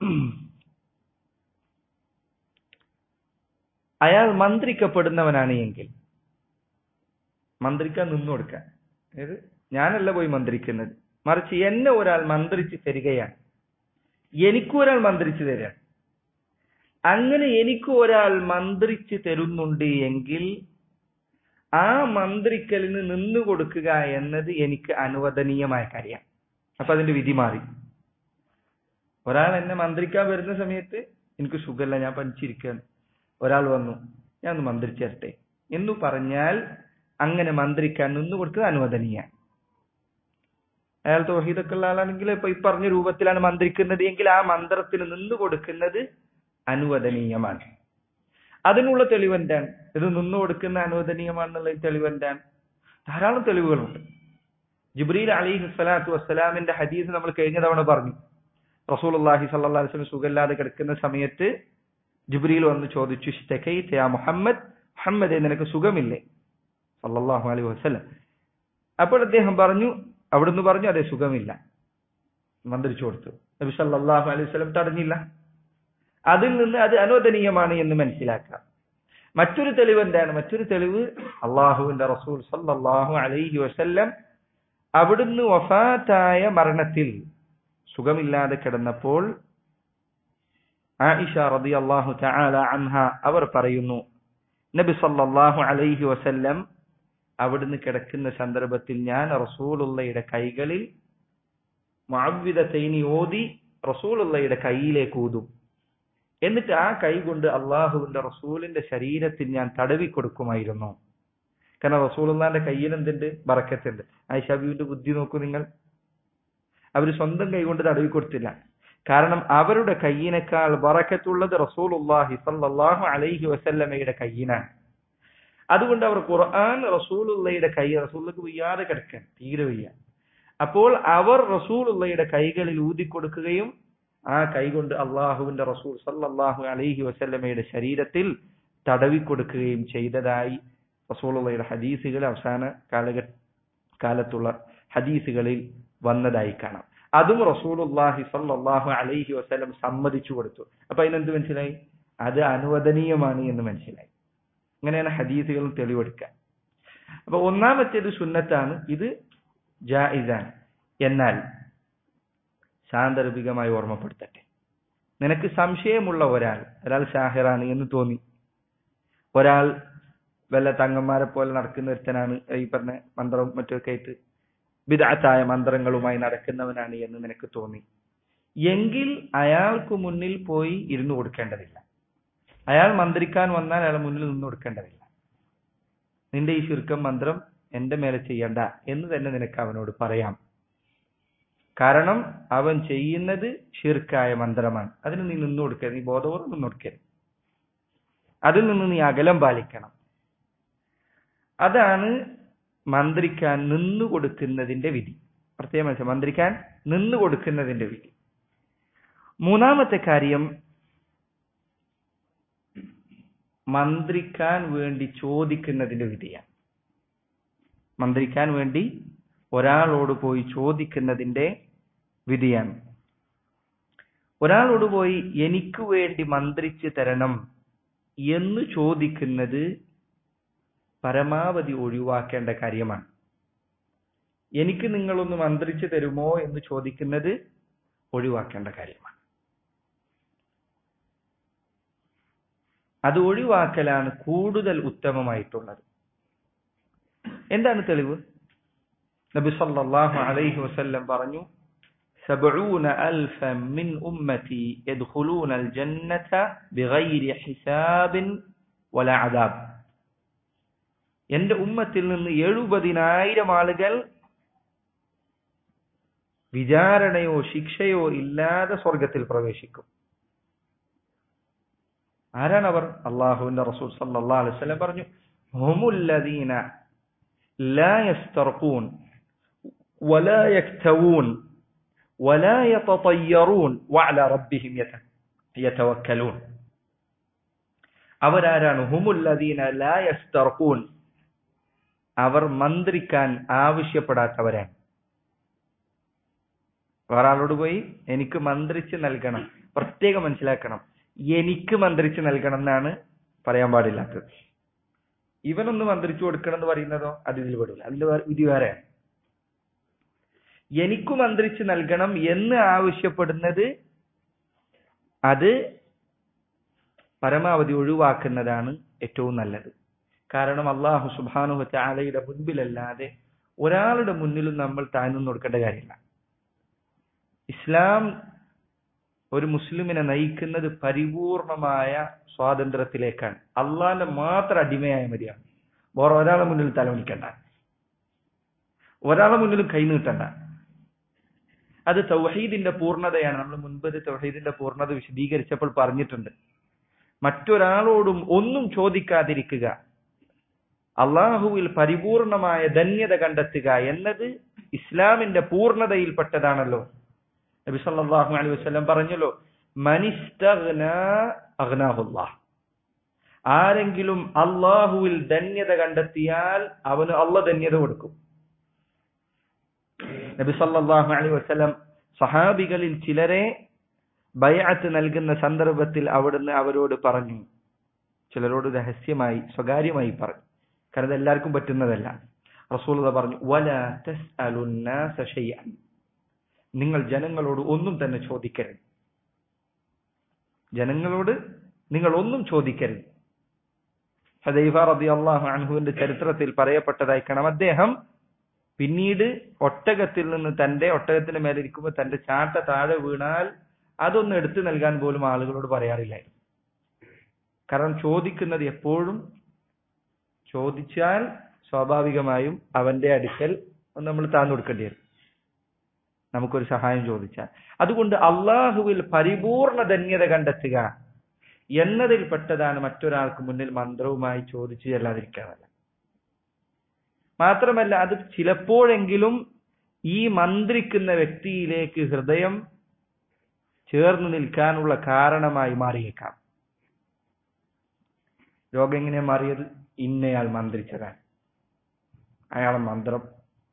അയാൾ മന്ത്രിക്കപ്പെടുന്നവനാണ് എങ്കിൽ മന്ത്രിക്കാൻ നിന്നു കൊടുക്കാൻ അതായത് ഞാനല്ല പോയി മന്ത്രിക്കുന്നത് മറിച്ച് എന്നെ ഒരാൾ മന്ത്രിച്ച് തരികയാണ് എനിക്കും ഒരാൾ മന്ത്രിച്ചു തരാണ് അങ്ങനെ എനിക്ക് ഒരാൾ മന്ത്രിച്ച് തരുന്നുണ്ട് എങ്കിൽ ആ മന്ത്രിക്കലിന് നിന്നു കൊടുക്കുക എന്നത് എനിക്ക് അനുവദനീയമായ കാര്യമാണ് അപ്പൊ അതിന്റെ വിധി മാറി ഒരാൾ എന്നെ മന്ത്രിക്കാൻ വരുന്ന സമയത്ത് എനിക്ക് സുഖമല്ല ഞാൻ പനിച്ചിരിക്കുകയാണ് ഒരാൾ വന്നു ഞാൻ ഒന്ന് മന്ത്രിച്ചു തരട്ടെ എന്ന് പറഞ്ഞാൽ അങ്ങനെ മന്ത്രിക്കാൻ നിന്നു കൊടുക്കുന്നത് അനുവദനീയ അയാൾ തോഹീദൊക്കെ ഉള്ള ആളാണെങ്കിൽ ഇപ്പൊ ഈ പറഞ്ഞ രൂപത്തിലാണ് മന്ത്രിക്കുന്നത് എങ്കിൽ ആ മന്ത്രത്തിന് നിന്നു കൊടുക്കുന്നത് അനുവദനീയമാണ് അതിനുള്ള തെളിവ് എന്താണ് ഇത് നിന്നു കൊടുക്കുന്ന അനുവദനീയമാണെന്നുള്ള തെളിവ് എന്താണ് ധാരാളം തെളിവുകളുണ്ട് ജിബ്രീൽ അലിഹി സ്വലാത്തു വസ്സലാമിന്റെ ഹദീസ് നമ്മൾ കഴിഞ്ഞ തവണ പറഞ്ഞു റസൂൽ അള്ളാഹി സല്ലാ വസ്ലം സുഖമില്ലാതെ കിടക്കുന്ന സമയത്ത് ജിബ്രീൽ വന്ന് ചോദിച്ചു യാ മുഹമ്മദ് മുഹമ്മദ് നിനക്ക് സുഖമില്ലേ സല്ലല്ലാഹു അലൈഹി വസല്ലം അപ്പോൾ അദ്ദേഹം പറഞ്ഞു അവിടുന്ന് പറഞ്ഞു അതെ സുഖമില്ല മന്ത്രിച്ചു കൊടുത്തു നബി സല്ലല്ലാഹു അലൈഹി വസല്ലം തടഞ്ഞില്ല അതിൽ നിന്ന് അത് അനുവദനീയമാണ് എന്ന് മനസ്സിലാക്കാം മറ്റൊരു തെളിവ് എന്താണ് മറ്റൊരു തെളിവ് അള്ളാഹുവിന്റെ റസൂൽ സല്ലല്ലാഹു അലൈഹി വസല്ലം അവിടുന്ന് വഫാത്തായ മരണത്തിൽ സുഖമില്ലാതെ കിടന്നപ്പോൾ ആയിഷ റതി അള്ളാഹു തആല അൻഹ അവർ പറയുന്നു നബി സല്ലല്ലാഹു അലൈഹി വസല്ലം അവിടുന്ന് കിടക്കുന്ന സന്ദർഭത്തിൽ ഞാൻ റസൂലുള്ളയുടെ കൈകളിൽ മുഅവ്വിദതൈനി ഓതി റസൂലുള്ളയുടെ കൈയിലേക്ക് ഊതും എന്നിട്ട് ആ കൈ കൊണ്ട് അള്ളാഹുവിന്റെ റസൂലിന്റെ ശരീരത്തിൽ ഞാൻ തടവി കൊടുക്കുമായിരുന്നു കാരണം റസൂലുള്ളാന്റെ കയ്യിൽ എന്തുണ്ട് ബറക്കത്തുണ്ട് ആയിഷാബിയുടെ ബുദ്ധി നോക്കൂ നിങ്ങൾ അവർ സ്വന്തം കൈ കൊണ്ട് തടവി കൊടുത്തില്ല കാരണം അവരുടെ കയ്യിനേക്കാൾ ബറക്കത്തുള്ളത് റസൂലുള്ളാഹി സല്ലല്ലാഹു അലൈഹി വസല്ലമയുടെ കയ്യിനാണ് അതുകൊണ്ട് അവർ ഖുർആൻ റസൂലുള്ളയുടെ കൈ റസൂലുള്ളക്ക് വയ്യാതെ കിടക്കാൻ തീരെ വയ്യ അപ്പോൾ അവർ റസൂലുള്ളയുടെ കൈകളിൽ ഊതിക്കൊടുക്കുകയും ആ കൈ കൊണ്ട് അള്ളാഹുവിന്റെ റസൂൽ സല്ലല്ലാഹു അലൈഹി വസല്ലമയുടെ ശരീരത്തിൽ തടവി കൊടുക്കുകയും ചെയ്തതായി റസൂലുള്ളയുടെ ഹദീസുകൾ അവസാന കാലഘട്ട കാലത്തുള്ള ഹദീസുകളിൽ വന്നതായി കാണാം അതും റസൂലുള്ളാഹി സല്ലല്ലാഹു അലൈഹി വസല്ലം സമ്മതിച്ചു കൊടുത്തു അപ്പൊ അതിനെന്ത് മനസ്സിലായി അത് അനുവദനീയമാണ് എന്ന് മനസ്സിലായി അങ്ങനെയാണ് ഹദീസുകളും തെളിവെടുക്കുക അപ്പൊ ഒന്നാമത്തേത് സുന്നത്താണ് ഇത് ജായിസാണ് എന്നാൽ സാന്ദർഭികമായി ഓർമ്മപ്പെടുത്തട്ടെ നിനക്ക് സംശയമുള്ള ഒരാൾ ഒരാൾ ഷാഹിറാണ് എന്ന് തോന്നി ഒരാൾ വല്ല തങ്ങന്മാരെ പോലെ നടക്കുന്ന ഒരുത്തനാണ് ഈ പറഞ്ഞ മന്ത്രവും മറ്റൊക്കെ ആയിട്ട് വിദാത്തായ മന്ത്രങ്ങളുമായി നടക്കുന്നവനാണ് എന്ന് നിനക്ക് തോന്നി എങ്കിൽ അയാൾക്ക് മുന്നിൽ പോയി ഇരുന്നു കൊടുക്കേണ്ടതില്ല അയാൾ മന്ത്രിക്കാൻ വന്നാൽ അയാൾ മുന്നിൽ നിന്ന് കൊടുക്കേണ്ടതില്ല നിന്റെ ഈ ചുരുക്കം മന്ത്രം എന്റെ മേലെ ചെയ്യണ്ട എന്ന് തന്നെ നിനക്ക് അവനോട് പറയാം കാരണം അവൻ ചെയ്യുന്നത് ഷിർക്കായ മന്ത്രമാണ് അതിന് നീ നിന്നു കൊടുക്കരുത് നീ ബോധപൂർവ്വം നിന്നു കൊടുക്കരുത് അതിൽ നിന്ന് നീ അകലം പാലിക്കണം അതാണ് മന്ത്രിക്കാൻ നിന്നു കൊടുക്കുന്നതിന്റെ വിധി പ്രത്യേകം മനസ്സിലായി മന്ത്രിക്കാൻ നിന്നു കൊടുക്കുന്നതിന്റെ വിധി മൂന്നാമത്തെ കാര്യം മന്ത്രിക്കാൻ വേണ്ടി ചോദിക്കുന്നതിന്റെ വിധിയാണ് മന്ത്രിക്കാൻ വേണ്ടി ഒരാളോട് പോയി ചോദിക്കുന്നതിന്റെ വിധിയാണ് ഒരാളോട് പോയി എനിക്ക് വേണ്ടി മന്ത്രിച്ച് തരണം എന്ന് ചോദിക്കുന്നത് പരമാവധി ഒഴിവാക്കേണ്ട കാര്യമാണ് എനിക്ക് നിങ്ങളൊന്ന് മന്ത്രിച്ചു തരുമോ എന്ന് ചോദിക്കുന്നത് ഒഴിവാക്കേണ്ട കാര്യമാണ് അത് ഒഴിവാക്കലാണ് കൂടുതൽ ഉത്തമമായിട്ടുള്ളത് എന്താണ് തെളിവ് നബി സല്ലല്ലാഹു അലൈഹി വസല്ലം പറഞ്ഞു سبعون ألفا من أمتي يدخلون الجنة بغير حساب ولا عذاب എന്റെ ഉമ്മത്തിൽ നിന്ന് എഴുപതിനായിരം ആളുകൾ വിചാരണയോ ശിക്ഷയോ ഇല്ലാതെ സ്വർഗത്തിൽ പ്രവേശിക്കും ആരാണ് അവർ അള്ളാഹുവിന്റെ റസൂൽ സല്ലല്ലാഹു അലൈഹി വസല്ലം പറഞ്ഞു ഹുമുല്ലദീന ലാ യസ്തർഖൂൻ ولا يكتوون ولا يتطيرون وعلى ربهم يتوكلون അവരാരാണ് ഹുമുല്ലദീന ലാ യസ്തർഖൂൻ അവർ മന്ത്രിക്കാൻ ആവശ്യപ്പെടാത്തവരാണ് വേറാളോട് പോയി എനിക്ക് മന്ത്രിച്ച് നൽകണം പ്രത്യേകം മനസ്സിലാക്കണം എനിക്ക് മന്ത്രിച്ച് നൽകണം എന്നാണ് പറയാൻ പാടില്ലാത്തത് ഇവനൊന്ന് മന്ത്രിച്ചു കൊടുക്കണം എന്ന് പറയുന്നതോ അത് ഇതിൽ പെടില്ല അതിന്റെ വിധി വേറെയാണ് എനിക്ക് മന്ത്രിച്ച് നൽകണം എന്ന് ആവശ്യപ്പെടുന്നത് അത് പരമാവധി ഒഴിവാക്കുന്നതാണ് ഏറ്റവും നല്ലത് കാരണം അള്ളാഹു സുബാനു ചാലയുടെ മുൻപിലല്ലാതെ ഒരാളുടെ മുന്നിലും നമ്മൾ താഴ്ന്നു കൊടുക്കേണ്ട കാര്യമില്ല ഇസ്ലാം ഒരു മുസ്ലിമിനെ നയിക്കുന്നത് പരിപൂർണമായ സ്വാതന്ത്ര്യത്തിലേക്കാണ് അള്ളാന്റെ മാത്രം അടിമയായ മതിയാണ് വേറെ ഒരാളെ മുന്നിൽ തലവണിക്കണ്ട ഒരാളെ മുന്നിലും കൈ നീട്ടണ്ട അത് തൗഹീദിന്റെ പൂർണ്ണതയാണ് നമ്മൾ മുൻപ് തൗഹീദിന്റെ പൂർണ്ണത വിശദീകരിച്ചപ്പോൾ പറഞ്ഞിട്ടുണ്ട് മറ്റൊരാളോടും ഒന്നും ചോദിക്കാതിരിക്കുക അള്ളാഹുവിൽ പരിപൂർണമായ ധന്യത കണ്ടെത്തുക എന്നത് ഇസ്ലാമിന്റെ പൂർണ്ണതയിൽപ്പെട്ടതാണല്ലോ നബി സല്ലല്ലാഹു അലൈഹി വസല്ലം പറഞ്ഞല്ലോ മനിസ്തഗ്ന അഗ്നാഹുല്ലാഹ് ആരെങ്കിലും അള്ളാഹുവിൽ ധന്യത കണ്ടെത്തിയാൽ അവന് അള്ള ധന്യത കൊടുക്കും നബി സല്ലല്ലാഹു അലൈഹി വസല്ലം സഹാബികളിൽ ചിലരെ ബൈഅത്ത് നൽകുന്ന സന്ദർഭത്തിൽ അവിടുന്ന് അവരോട് പറഞ്ഞു ചിലരോട് രഹസ്യമായി സ്വകാര്യമായി പറഞ്ഞു കാരണം ഇത് എല്ലാവർക്കും പറ്റുന്നതല്ല റസൂൽ പറഞ്ഞു വല തസ്അലുന്നാസ ഷൈഅൻ നിങ്ങൾ ജനങ്ങളോട് ഒന്നും തന്നെ ചോദിക്കരുത് ജനങ്ങളോട് നിങ്ങൾ ഒന്നും ചോദിക്കരുത് ഹദൈഫ റളിയല്ലാഹു അൻഹുവിന്റെ ചരിത്രത്തിൽ പറയപ്പെട്ടതായി കാണാം അദ്ദേഹം പിന്നീട് ഒട്ടകത്തിൽ നിന്ന് തന്റെ ഒട്ടകത്തിന്റെ മേലെ ഇരിക്കുമ്പോൾ തന്റെ ചാട്ട താഴെ വീണാൽ അതൊന്ന് എടുത്തു നൽകാൻ പോലും ആളുകളോട് പറയാറില്ലായിരുന്നു കാരണം ചോദിക്കുന്നത് എപ്പോഴും ചോദിച്ചാൽ സ്വാഭാവികമായും അവന്റെ അടുക്കൽ നമ്മൾ താന്നു കൊടുക്കേണ്ടി വരും നമുക്കൊരു സഹായം ചോദിച്ചാൽ അതുകൊണ്ട് അള്ളാഹുവിൽ പരിപൂർണ ധന്യത കണ്ടെത്തുക എന്നതിൽ പെട്ടതാണ് മറ്റൊരാൾക്ക് മുന്നിൽ മന്ത്രവുമായി ചോദിച്ചു ചെല്ലാതിരിക്കാനല്ല മാത്രമല്ല അത് ചിലപ്പോഴെങ്കിലും ഈ മന്ത്രിക്കുന്ന വ്യക്തിയിലേക്ക് ഹൃദയം ചേർന്ന് നിൽക്കാനുള്ള കാരണമായി മാറിയേക്കാം രോഗം എങ്ങനെയാ മാറിയത് ഇന്നയാൾ മന്ത്രിച്ചതാണ് അയാളെ മന്ത്രം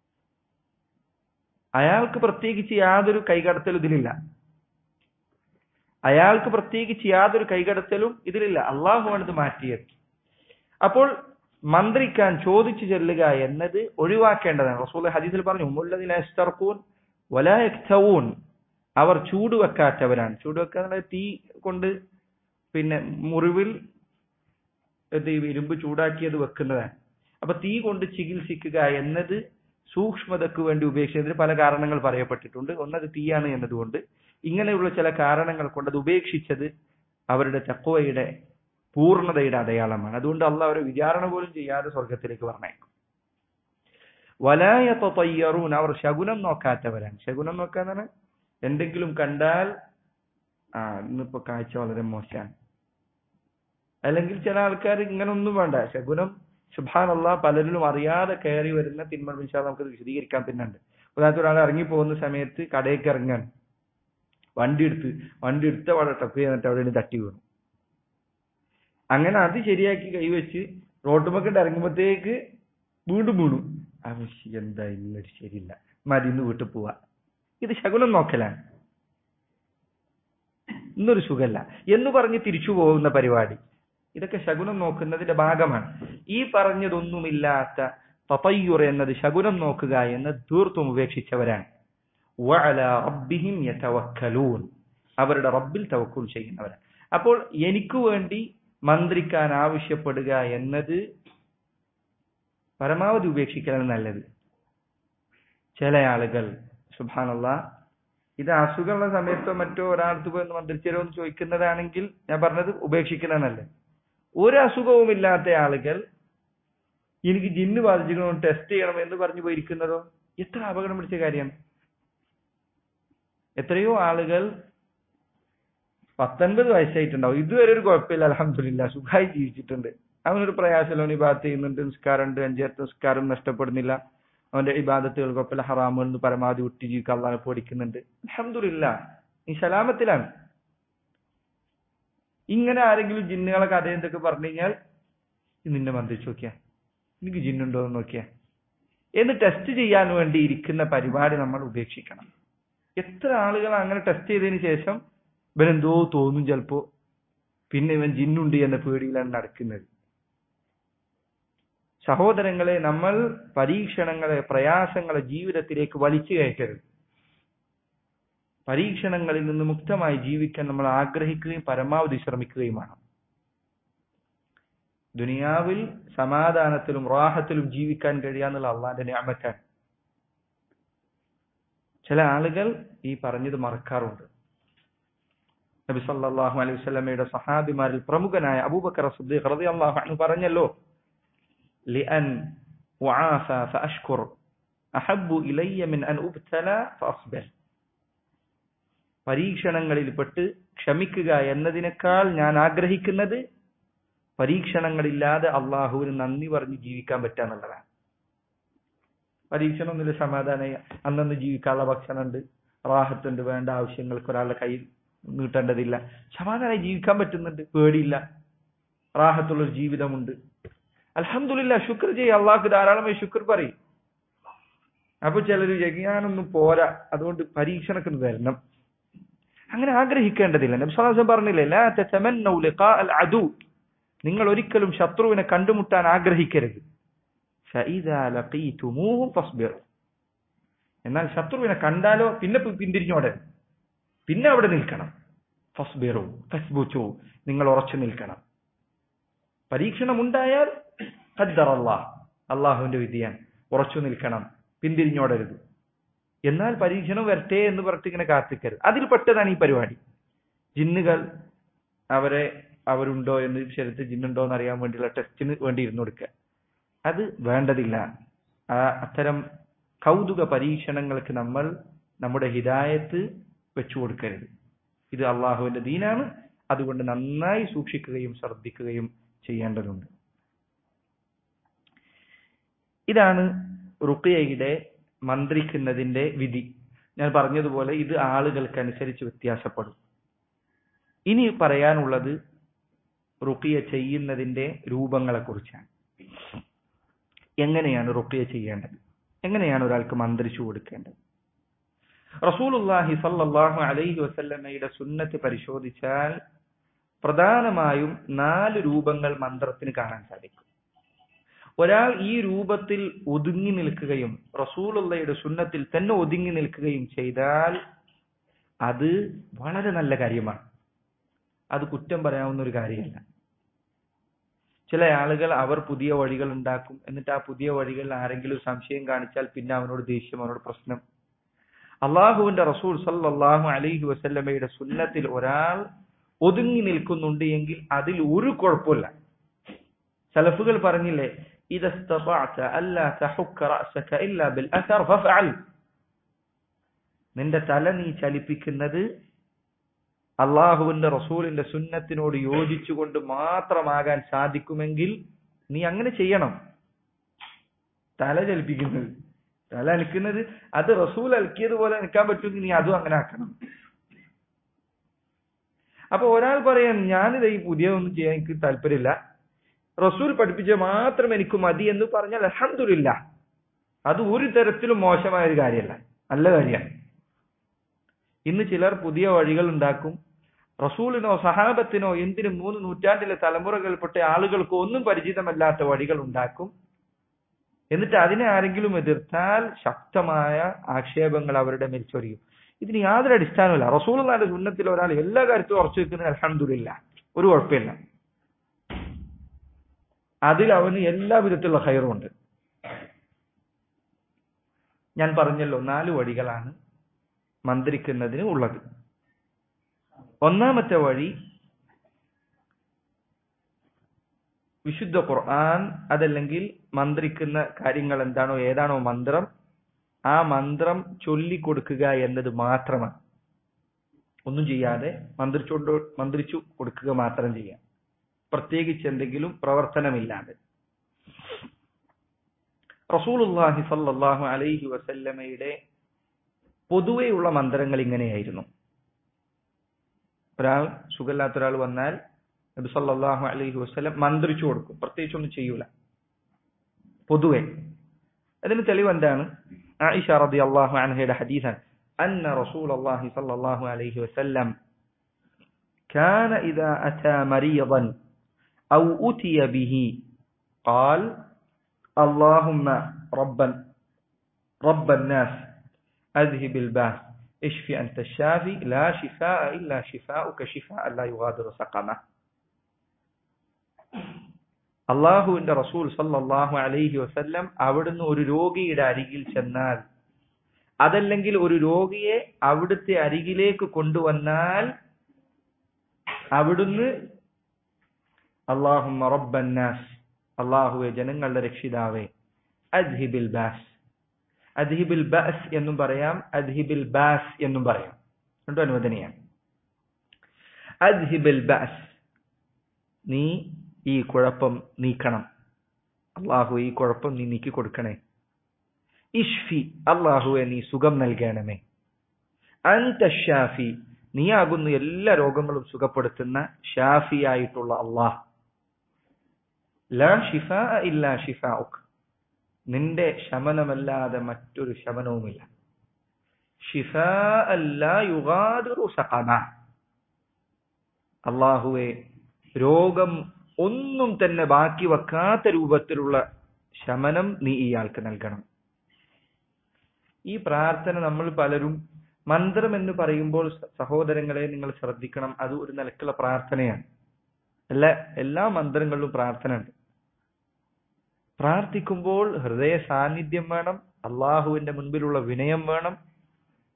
അയാൾക്ക് പ്രത്യേകിച്ച് യാതൊരു കൈകടത്തലും ഇതിലില്ല അയാൾക്ക് പ്രത്യേകിച്ച് യാതൊരു കൈകടത്തലും ഇതിലില്ല അള്ളാഹുവാണ് ഇത് മാറ്റിയത് അപ്പോൾ മന്ത്രിക്കാൻ ചോദിച്ചു ചെല്ലുക എന്നത് ഒഴിവാക്കേണ്ടതാണ് റസൂൽ ഹദീസിൽ പറഞ്ഞു മുല്ലദിനൂൻ വലായക്തവൂൻ അവർ ചൂടുവെക്കാത്തവരാണ് ചൂടുവെക്കാതെ തീ കൊണ്ട് പിന്നെ മുറിവിൽ ഇത് ഇരുമ്പ് ചൂടാക്കിയത് വെക്കുന്നതാണ് അപ്പൊ തീ കൊണ്ട് ചികിത്സിക്കുക എന്നത് സൂക്ഷ്മതയ്ക്ക് വേണ്ടി ഉപേക്ഷിച്ചതിന് പല കാരണങ്ങൾ പറയപ്പെട്ടിട്ടുണ്ട് ഒന്നത് തീയാണ് എന്നതുകൊണ്ട് ഇങ്ങനെയുള്ള ചില കാരണങ്ങൾ കൊണ്ട് അത് ഉപേക്ഷിച്ചത് അവരുടെ തക്വയുടെ പൂർണ്ണതയുടെ അടയാളമാണ് അതുകൊണ്ട് അള്ള അവരെ വിചാരണ പോലും ചെയ്യാതെ സ്വർഗത്തിലേക്ക് പറഞ്ഞേക്കും വലായ തയ്യറൂൻ അവർ ശകുനം നോക്കാത്തവരാണ് ശകുനം നോക്കാന്നാണ് എന്തെങ്കിലും കണ്ടാൽ ആ ഇന്നിപ്പോ കാഴ്ച വളരെ മോശമാണ് അല്ലെങ്കിൽ ചില ആൾക്കാർ ഇങ്ങനെ ഒന്നും വേണ്ട ശകുനം സുബാനല്ല പലരിലും അറിയാതെ കയറി വരുന്ന തിന്മ വിശാൽ നമുക്ക് വിശദീകരിക്കാൻ പിന്നെ ഉണ്ട് ഉദാഹരണത്തിന് ഒരാൾ ഇറങ്ങി പോകുന്ന സമയത്ത് കടയിലേക്ക് ഇറങ്ങാൻ വണ്ടി എടുത്ത് വണ്ടി എടുത്ത അവിടെ ടപ്പ് ചെയ്തിട്ട് അവിടെ തട്ടി വീണു അങ്ങനെ അത് ശരിയാക്കി കൈവച്ച് റോട്ടുമൊക്കെ ഇറങ്ങുമ്പോഴത്തേക്ക് വീണ്ടും വീണു അവൻ എന്താ ഇന്നൊരു ശരിയില്ല മതി ഇന്ന് വീട്ടിൽ പോവാ ഇത് ശകുനം നോക്കലാണ് ഇന്നൊരു സുഖല്ല എന്ന് പറഞ്ഞ് തിരിച്ചു പോകുന്ന പരിപാടി ഇതൊക്കെ ശകുനം നോക്കുന്നതിന്റെ ഭാഗമാണ് ഈ പറഞ്ഞതൊന്നുമില്ലാത്ത തതയ്യുർ എന്നത് ശകുനം നോക്കുക എന്ന് തീർത്തും ഉപേക്ഷിച്ചവരാണ് വഅല റബ്ബിഹിം യതവക്കലൂൻ അവരുടെ റബ്ബിൽ തവക്കുൽ ചെയ്യുന്നവരാണ് അപ്പോൾ എനിക്ക് വേണ്ടി മന്ത്രിക്കാൻ ആവശ്യപ്പെടുക എന്നത് പരമാവധി ഉപേക്ഷിക്കലാണ് നല്ലത് ചില ആളുകൾ സുബാനല്ല ഇത് അസുഖമുള്ള സമയത്തോ മറ്റോ ഒരാൾക്ക് പോയി മന്ത്രിച്ചരോ എന്ന് ചോദിക്കുന്നതാണെങ്കിൽ ഞാൻ പറഞ്ഞത് ഉപേക്ഷിക്കുന്നതല്ലേ ഒരു അസുഖവുമില്ലാത്ത ആളുകൾ എനിക്ക് ജിന്ന് ബാധിച്ചിരിക്കണം ടെസ്റ്റ് ചെയ്യണം എന്ന് പറഞ്ഞു പോയിരിക്കുന്നതോ എത്ര അപകടം പിടിച്ച കാര്യമാണ് എത്രയോ ആളുകൾ പത്തൊൻപത് വയസ്സായിട്ടുണ്ടാവും ഇതുവരെ ഒരു കുഴപ്പമില്ല അലഹമില്ല സുഖമായി ജീവിച്ചിട്ടുണ്ട് അവനൊരു പ്രയാസമില്ല ഇബാദത്ത് ചെയ്യുന്നുണ്ട് നിസ്കാരമുണ്ട് അഞ്ചേരത്തെ നിസ്കാരം നഷ്ടപ്പെടുന്നില്ല അവന്റെ ഇബാദത്തുകൾ കുഴപ്പമില്ല ഹറാമുകളിൽ നിന്ന് പരമാവധി വിട്ട് ജീവിക്കാൻ അള്ളാഹ് പഠിക്കുന്നുണ്ട് അലഹമില്ല ഈ സലാമത്തിലാണ് ഇങ്ങനെ ആരെങ്കിലും ജിന്നുകളെ കഥ എന്തൊക്കെ പറഞ്ഞു കഴിഞ്ഞാൽ നിന്നെ മന്ത്രിച്ചു നോക്കിയാ എനിക്ക് ജിന്നുണ്ടോ എന്ന് നോക്കിയാ എന്ന് ടെസ്റ്റ് ചെയ്യാൻ വേണ്ടി ഇരിക്കുന്ന പരിപാടി നമ്മൾ ഉപേക്ഷിക്കണം എത്ര ആളുകൾ അങ്ങനെ ടെസ്റ്റ് ചെയ്തതിന് ശേഷം ഇവനെന്തോ തോന്നും ചിലപ്പോ പിന്നെ ഇവൻ ജിന്നുണ്ട് എന്ന പേടിയിലാണ് നടക്കുന്നത് സഹോദരങ്ങളെ നമ്മൾ പരീക്ഷണങ്ങളെ പ്രയാസങ്ങളെ ജീവിതത്തിലേക്ക് വലിച്ചു കയറ്റരുത് പരീക്ഷണങ്ങളിൽ നിന്ന് മുക്തമായി ജീവിക്കാൻ നമ്മൾ ആഗ്രഹിക്കുകയും പരമാവധി ശ്രമിക്കുകയുമാണ് ദുനിയാവിൽ സമാധാനത്തിലും റാഹത്തിലും ജീവിക്കാൻ കഴിയാന്നുള്ള അള്ളാന്റെ ഞാമത്താണ് ചില ആളുകൾ ഈ പറഞ്ഞത് മറക്കാറുണ്ട് നബി സല്ലല്ലാഹു അലൈഹി വസല്ലമയുടെ സഹാബിമാരിൽ പ്രമുഖനായ അബൂബക്കർ സിദ്ദീഖ് റളിയല്ലാഹു അൻഹു പറഞ്ഞല്ലോ ലിഅൻ ഉആഫ ഫഅഷ്കുർ അഹബ്ബു ഇലയ്യ മിൻ അൻ ഉബ്തല ഫഅസ്ബിർ പരീക്ഷണങ്ങളിൽ പെട്ട് ക്ഷമിക്കുക എന്നതിനേക്കാൾ ഞാൻ ആഗ്രഹിക്കുന്നത് പരീക്ഷണങ്ങളില്ലാതെ അള്ളാഹുവിന് നന്ദി പറഞ്ഞ് ജീവിക്കാൻ പറ്റാന്നുള്ളതാണ് പരീക്ഷണമൊന്നുമില്ല സമാധാനം അന്നന്ന് ജീവിക്കാനുള്ള ഭക്ഷണമുണ്ട് റാഹത്തുണ്ട് വേണ്ട ആവശ്യങ്ങൾക്ക് ഒരാളുടെ കയ്യിൽ നീട്ടേണ്ടതില്ല സമാധാനമായി ജീവിക്കാൻ പറ്റുന്നുണ്ട് പേടിയില്ല റാഹത്തുള്ളൊരു ജീവിതമുണ്ട് അലഹമില്ല ശുക്ർ ചെയ്യ അള്ളാഹ്ക്ക് ധാരാളമായി ശുക്ർ പറയും അപ്പൊ ചിലർ ഞാനൊന്നും പോരാ അതുകൊണ്ട് പരീക്ഷണത്തിന് വരണം അങ്ങനെ ആഗ്രഹിക്കേണ്ടതില്ല നബ്സാസം പറഞ്ഞില്ലേ ലാ തതമന്നൗ ലിഖാ അൽ അദു നിങ്ങൾ ഒരിക്കലും ശത്രുവിനെ കണ്ടുമുട്ടാൻ ആഗ്രഹിക്കരുത് ഫഇദാ ലഖീതുമൂഹും ഫസ്ബിർ എന്നാൽ ശത്രുവിനെ കണ്ടാലോ പിന്നെ പിന്തിരിഞ്ഞോടെ പിന്നെ അവിടെ നിൽക്കണം ഫസ്ബിറു ഫസ്ബുച്ചു നിങ്ങൾ ഉറച്ചു നിൽക്കണം പരീക്ഷണം ഉണ്ടായാൽ ഖദ്ദർ അല്ലാഹ് അള്ളാഹുവിന്റെ വിധിയാണ് ഉറച്ചു നിൽക്കണം പിന്തിരിഞ്ഞോടരുത് എന്നാൽ പരീക്ഷണം വരട്ടെ എന്ന് പറഞ്ഞിട്ട് ഇങ്ങനെ കാത്തിക്കരുത് അതിൽ പെട്ടതാണ് ഈ പരിപാടി ജിന്നുകൾ അവരെ അവരുണ്ടോ എന്ന് ശരീരത്തിൽ ജിന്നുണ്ടോ എന്ന് അറിയാൻ വേണ്ടിയുള്ള ടെസ്റ്റിന് വേണ്ടി ഇരുന്നു കൊടുക്കുക അത് വേണ്ടതില്ല ആ അത്തരം കൗതുക പരീക്ഷണങ്ങൾക്ക് നമ്മൾ നമ്മുടെ ഹിദായത്ത് വെച്ചു കൊടുക്കരുത് ഇത് അള്ളാഹുവിന്റെ ദീനാണ് അതുകൊണ്ട് നന്നായി സൂക്ഷിക്കുകയും ശ്രദ്ധിക്കുകയും ചെയ്യേണ്ടതുണ്ട് ഇതാണ് റുക്കിയയുടെ മന്ത്രിക്കുന്നതിന്റെ വിധി ഞാൻ പറഞ്ഞതുപോലെ ഇത് ആളുകൾക്കനുസരിച്ച് വ്യത്യാസപ്പെടും ഇനി പറയാനുള്ളത് റുക്കിയ ചെയ്യുന്നതിന്റെ രൂപങ്ങളെ കുറിച്ചാണ് എങ്ങനെയാണ് റുക്കിയ ചെയ്യേണ്ടത് എങ്ങനെയാണ് ഒരാൾക്ക് മന്ത്രിച്ചു കൊടുക്കേണ്ടത് റസൂലുല്ലാഹി സല്ലല്ലാഹു അലൈഹി വസല്ലമയുടെ സുന്നത്ത് പരിശോധിച്ചാൽ പ്രധാനമായും നാല് രൂപങ്ങൾ മന്ത്രത്തിന് കാണാൻ സാധിക്കും ഒരാൾ ഈ രൂപത്തിൽ ഒതുങ്ങി നിൽക്കുകയും റസൂലുള്ളയുടെ സുന്നത്തിൽ തന്നെ ഒതുങ്ങി നിൽക്കുകയും ചെയ്താൽ അത് വളരെ നല്ല കാര്യമാണ് അത് കുറ്റം പറയാവുന്ന ഒരു കാര്യമല്ല ചില ആളുകൾ അവർ പുതിയ വഴികൾ ഉണ്ടാക്കും എന്നിട്ട് ആ പുതിയ വഴികളിൽ ആരെങ്കിലും സംശയം കാണിച്ചാൽ പിന്നെ അവനോട് ദേഷ്യം അവനോട് പ്രശ്നം അള്ളാഹുവിന്റെ റസൂൽ സല്ലല്ലാഹു അലൈഹി വസല്ലമയുടെ സുന്നത്തിൽ ഒരാൾ ഒതുങ്ങി നിൽക്കുന്നുണ്ട് എങ്കിൽ അതിൽ ഒരു കുഴപ്പമില്ല സലഫുകൾ പറഞ്ഞില്ലേ إذا استطعت ألا تحك رأسك إلا بالأثر فافعل നിന്റെ തല നീ ചലിപ്പിക്കുന്നത് അള്ളാഹുവിന്റെ റസൂലിന്റെ സുന്നത്തിനോട് യോജിച്ചുകൊണ്ട് മാത്രമാകാൻ സാധിക്കുമെങ്കിൽ നീ അങ്ങനെ ചെയ്യണം തല ചലിപ്പിക്കുന്നത് തല അനക്കുന്നത് അത് റസൂൽ അലക്കിയതുപോലെ നിൽക്കാൻ പറ്റുമെങ്കിൽ നീ അതും അങ്ങനെ ആക്കണം അപ്പൊ ഒരാൾ പറയാൻ ഞാനിത് ഈ പുതിയതൊന്നും ചെയ്യാൻ എനിക്ക് താല്പര്യമില്ല റസൂൽ പഠിപ്പിച്ച മാത്രം എനിക്ക് മതി എന്ന് പറഞ്ഞാൽ അലഹമില്ല അത് ഒരു തരത്തിലും മോശമായ ഒരു കാര്യമല്ല നല്ല കാര്യമാണ് ഇന്ന് ചിലർ പുതിയ വഴികൾ ഉണ്ടാക്കും റസൂലിനോ സഹാബത്തിനോ എന്തിനും മൂന്ന് നൂറ്റാണ്ടിലെ തലമുറകൾപ്പെട്ട ആളുകൾക്ക് ഒന്നും പരിചിതമല്ലാത്ത വഴികൾ ഉണ്ടാക്കും എന്നിട്ട് അതിനെ ആരെങ്കിലും എതിർത്താൽ ശക്തമായ ആക്ഷേപങ്ങൾ അവരുടെ മേൽ ചൊരിയും ഇതിന് യാതൊരു അടിസ്ഥാനമില്ല റസൂലിന്റെ സുന്നത്തിൽ ഒരാൾ എല്ലാ കാര്യത്തിലും ഉറച്ചു വെക്കുന്നത് അലഹമില്ല ഒരു കുഴപ്പമില്ല അതിൽ അവന് എല്ലാ വിധത്തിലുള്ള ഹൈറുണ്ട് ഞാൻ പറഞ്ഞല്ലോ നാല് വഴികളാണ് മന്ത്രിക്കുന്നതിന് ഉള്ളത് ഒന്നാമത്തെ വഴി വിശുദ്ധ ഖുർആൻ അതല്ലെങ്കിൽ മന്ത്രിക്കുന്ന കാര്യങ്ങൾ എന്താണോ ഏതാണോ മന്ത്രം ആ മന്ത്രം ചൊല്ലിക്കൊടുക്കുക എന്നത് മാത്രമാണ് ഒന്നും ചെയ്യാതെ മന്ത്രിച്ചുകൊണ്ട് മന്ത്രിച്ചു കൊടുക്കുക മാത്രം ചെയ്യാം പ്രത്യേകിച്ച് എന്തെങ്കിലും പ്രവർത്തനമില്ലാതെ റസൂലുല്ലാഹി സല്ലല്ലാഹു അലൈഹി വസല്ലമയുടെ പൊതുവെയുള്ള മന്ത്രങ്ങൾ ഇങ്ങനെയായിരുന്നു ഒരാൾ സുഖമില്ലാത്ത ഒരാൾ വന്നാൽ നബി സല്ലല്ലാഹു അലൈഹി വസല്ലം മന്ത്രിച്ചു കൊടുക്കും പ്രത്യേകിച്ച് ഒന്നും ചെയ്യൂല പൊതുവെ അതിന് തെളിവ് എന്താണ് ആയിഷ റളിയല്ലാഹു അൻഹയുടെ ഹദീസാണ് അന്ന റസൂലുള്ളാഹി സല്ലല്ലാഹു അലൈഹി വസല്ലം كان إذا أتى مريضا أو أتي به قال اللهم ربا رب الناس أذهب الباس اشف أنت الشافي لا شفاء إلا شفاؤك شفاء لا يغادر سقما അള്ളാഹുവിന്റെ റസൂൽ സല്ലല്ലാഹു അലൈഹി വസല്ലം അവിടുന്ന് ഒരു രോഗിയുടെ അരികിൽ ചെന്നാൽ അതല്ലെങ്കിൽ ഒരു രോഗിയെ അവിടുത്തെ അരികിലേക്ക് കൊണ്ടുവന്നാൽ അവിടുന്ന് അള്ളാഹുമ്മ റബ്ബന്നാസ് അള്ളാഹുവെ ജനങ്ങളുടെ രക്ഷിതാവേ അദ്ഹിബിൽ ബാസ് അദ്ഹിബിൽ ബാസ് എന്നും പറയാം അദ്ഹിബിൽ ബാസ് എന്നും പറയാം രണ്ടും അനുവദനീയാണ് അദ്ഹിബിൽ ബാസ് നീ ഈ കുഴപ്പം നീക്കണം അള്ളാഹു ഈ കുഴപ്പം നീ നീക്കി കൊടുക്കണേ ഇഷ്ഫി അള്ളാഹുവെ നീ സുഖം നൽകണമേ അന്ത ഷാഫി നീയാകുന്നു എല്ലാ രോഗങ്ങളും സുഖപ്പെടുത്തുന്ന ഷാഫി ആയിട്ടുള്ള അള്ളാഹ് ലാ ഷിഫ ഇല്ല ഷിഫാഉക് നിന്റെ ശമനമല്ലാതെ മറ്റൊരു ശമനവുമില്ല ഷിഫ അല്ലാ യുഗാദിറു സഖമ അള്ളാഹുവെ രോഗം ഒന്നും തന്നെ ബാക്കി വെക്കാത്ത രൂപത്തിലുള്ള ശമനം നീ ഇയാൾക്ക് നൽകണം ഈ പ്രാർത്ഥന നമ്മൾ പലരും മന്ത്രം എന്ന് പറയുമ്പോൾ സഹോദരങ്ങളെ നിങ്ങൾ ശ്രദ്ധിക്കണം അത് ഒരു നിലക്കുള്ള പ്രാർത്ഥനയാണ് എല്ലാ എല്ലാ മന്ത്രങ്ങളിലും പ്രാർത്ഥന ഉണ്ട് പ്രാർത്ഥിക്കുമ്പോൾ ഹൃദയ സാന്നിധ്യം വേണം അള്ളാഹുവിന്റെ മുൻപിലുള്ള വിനയം വേണം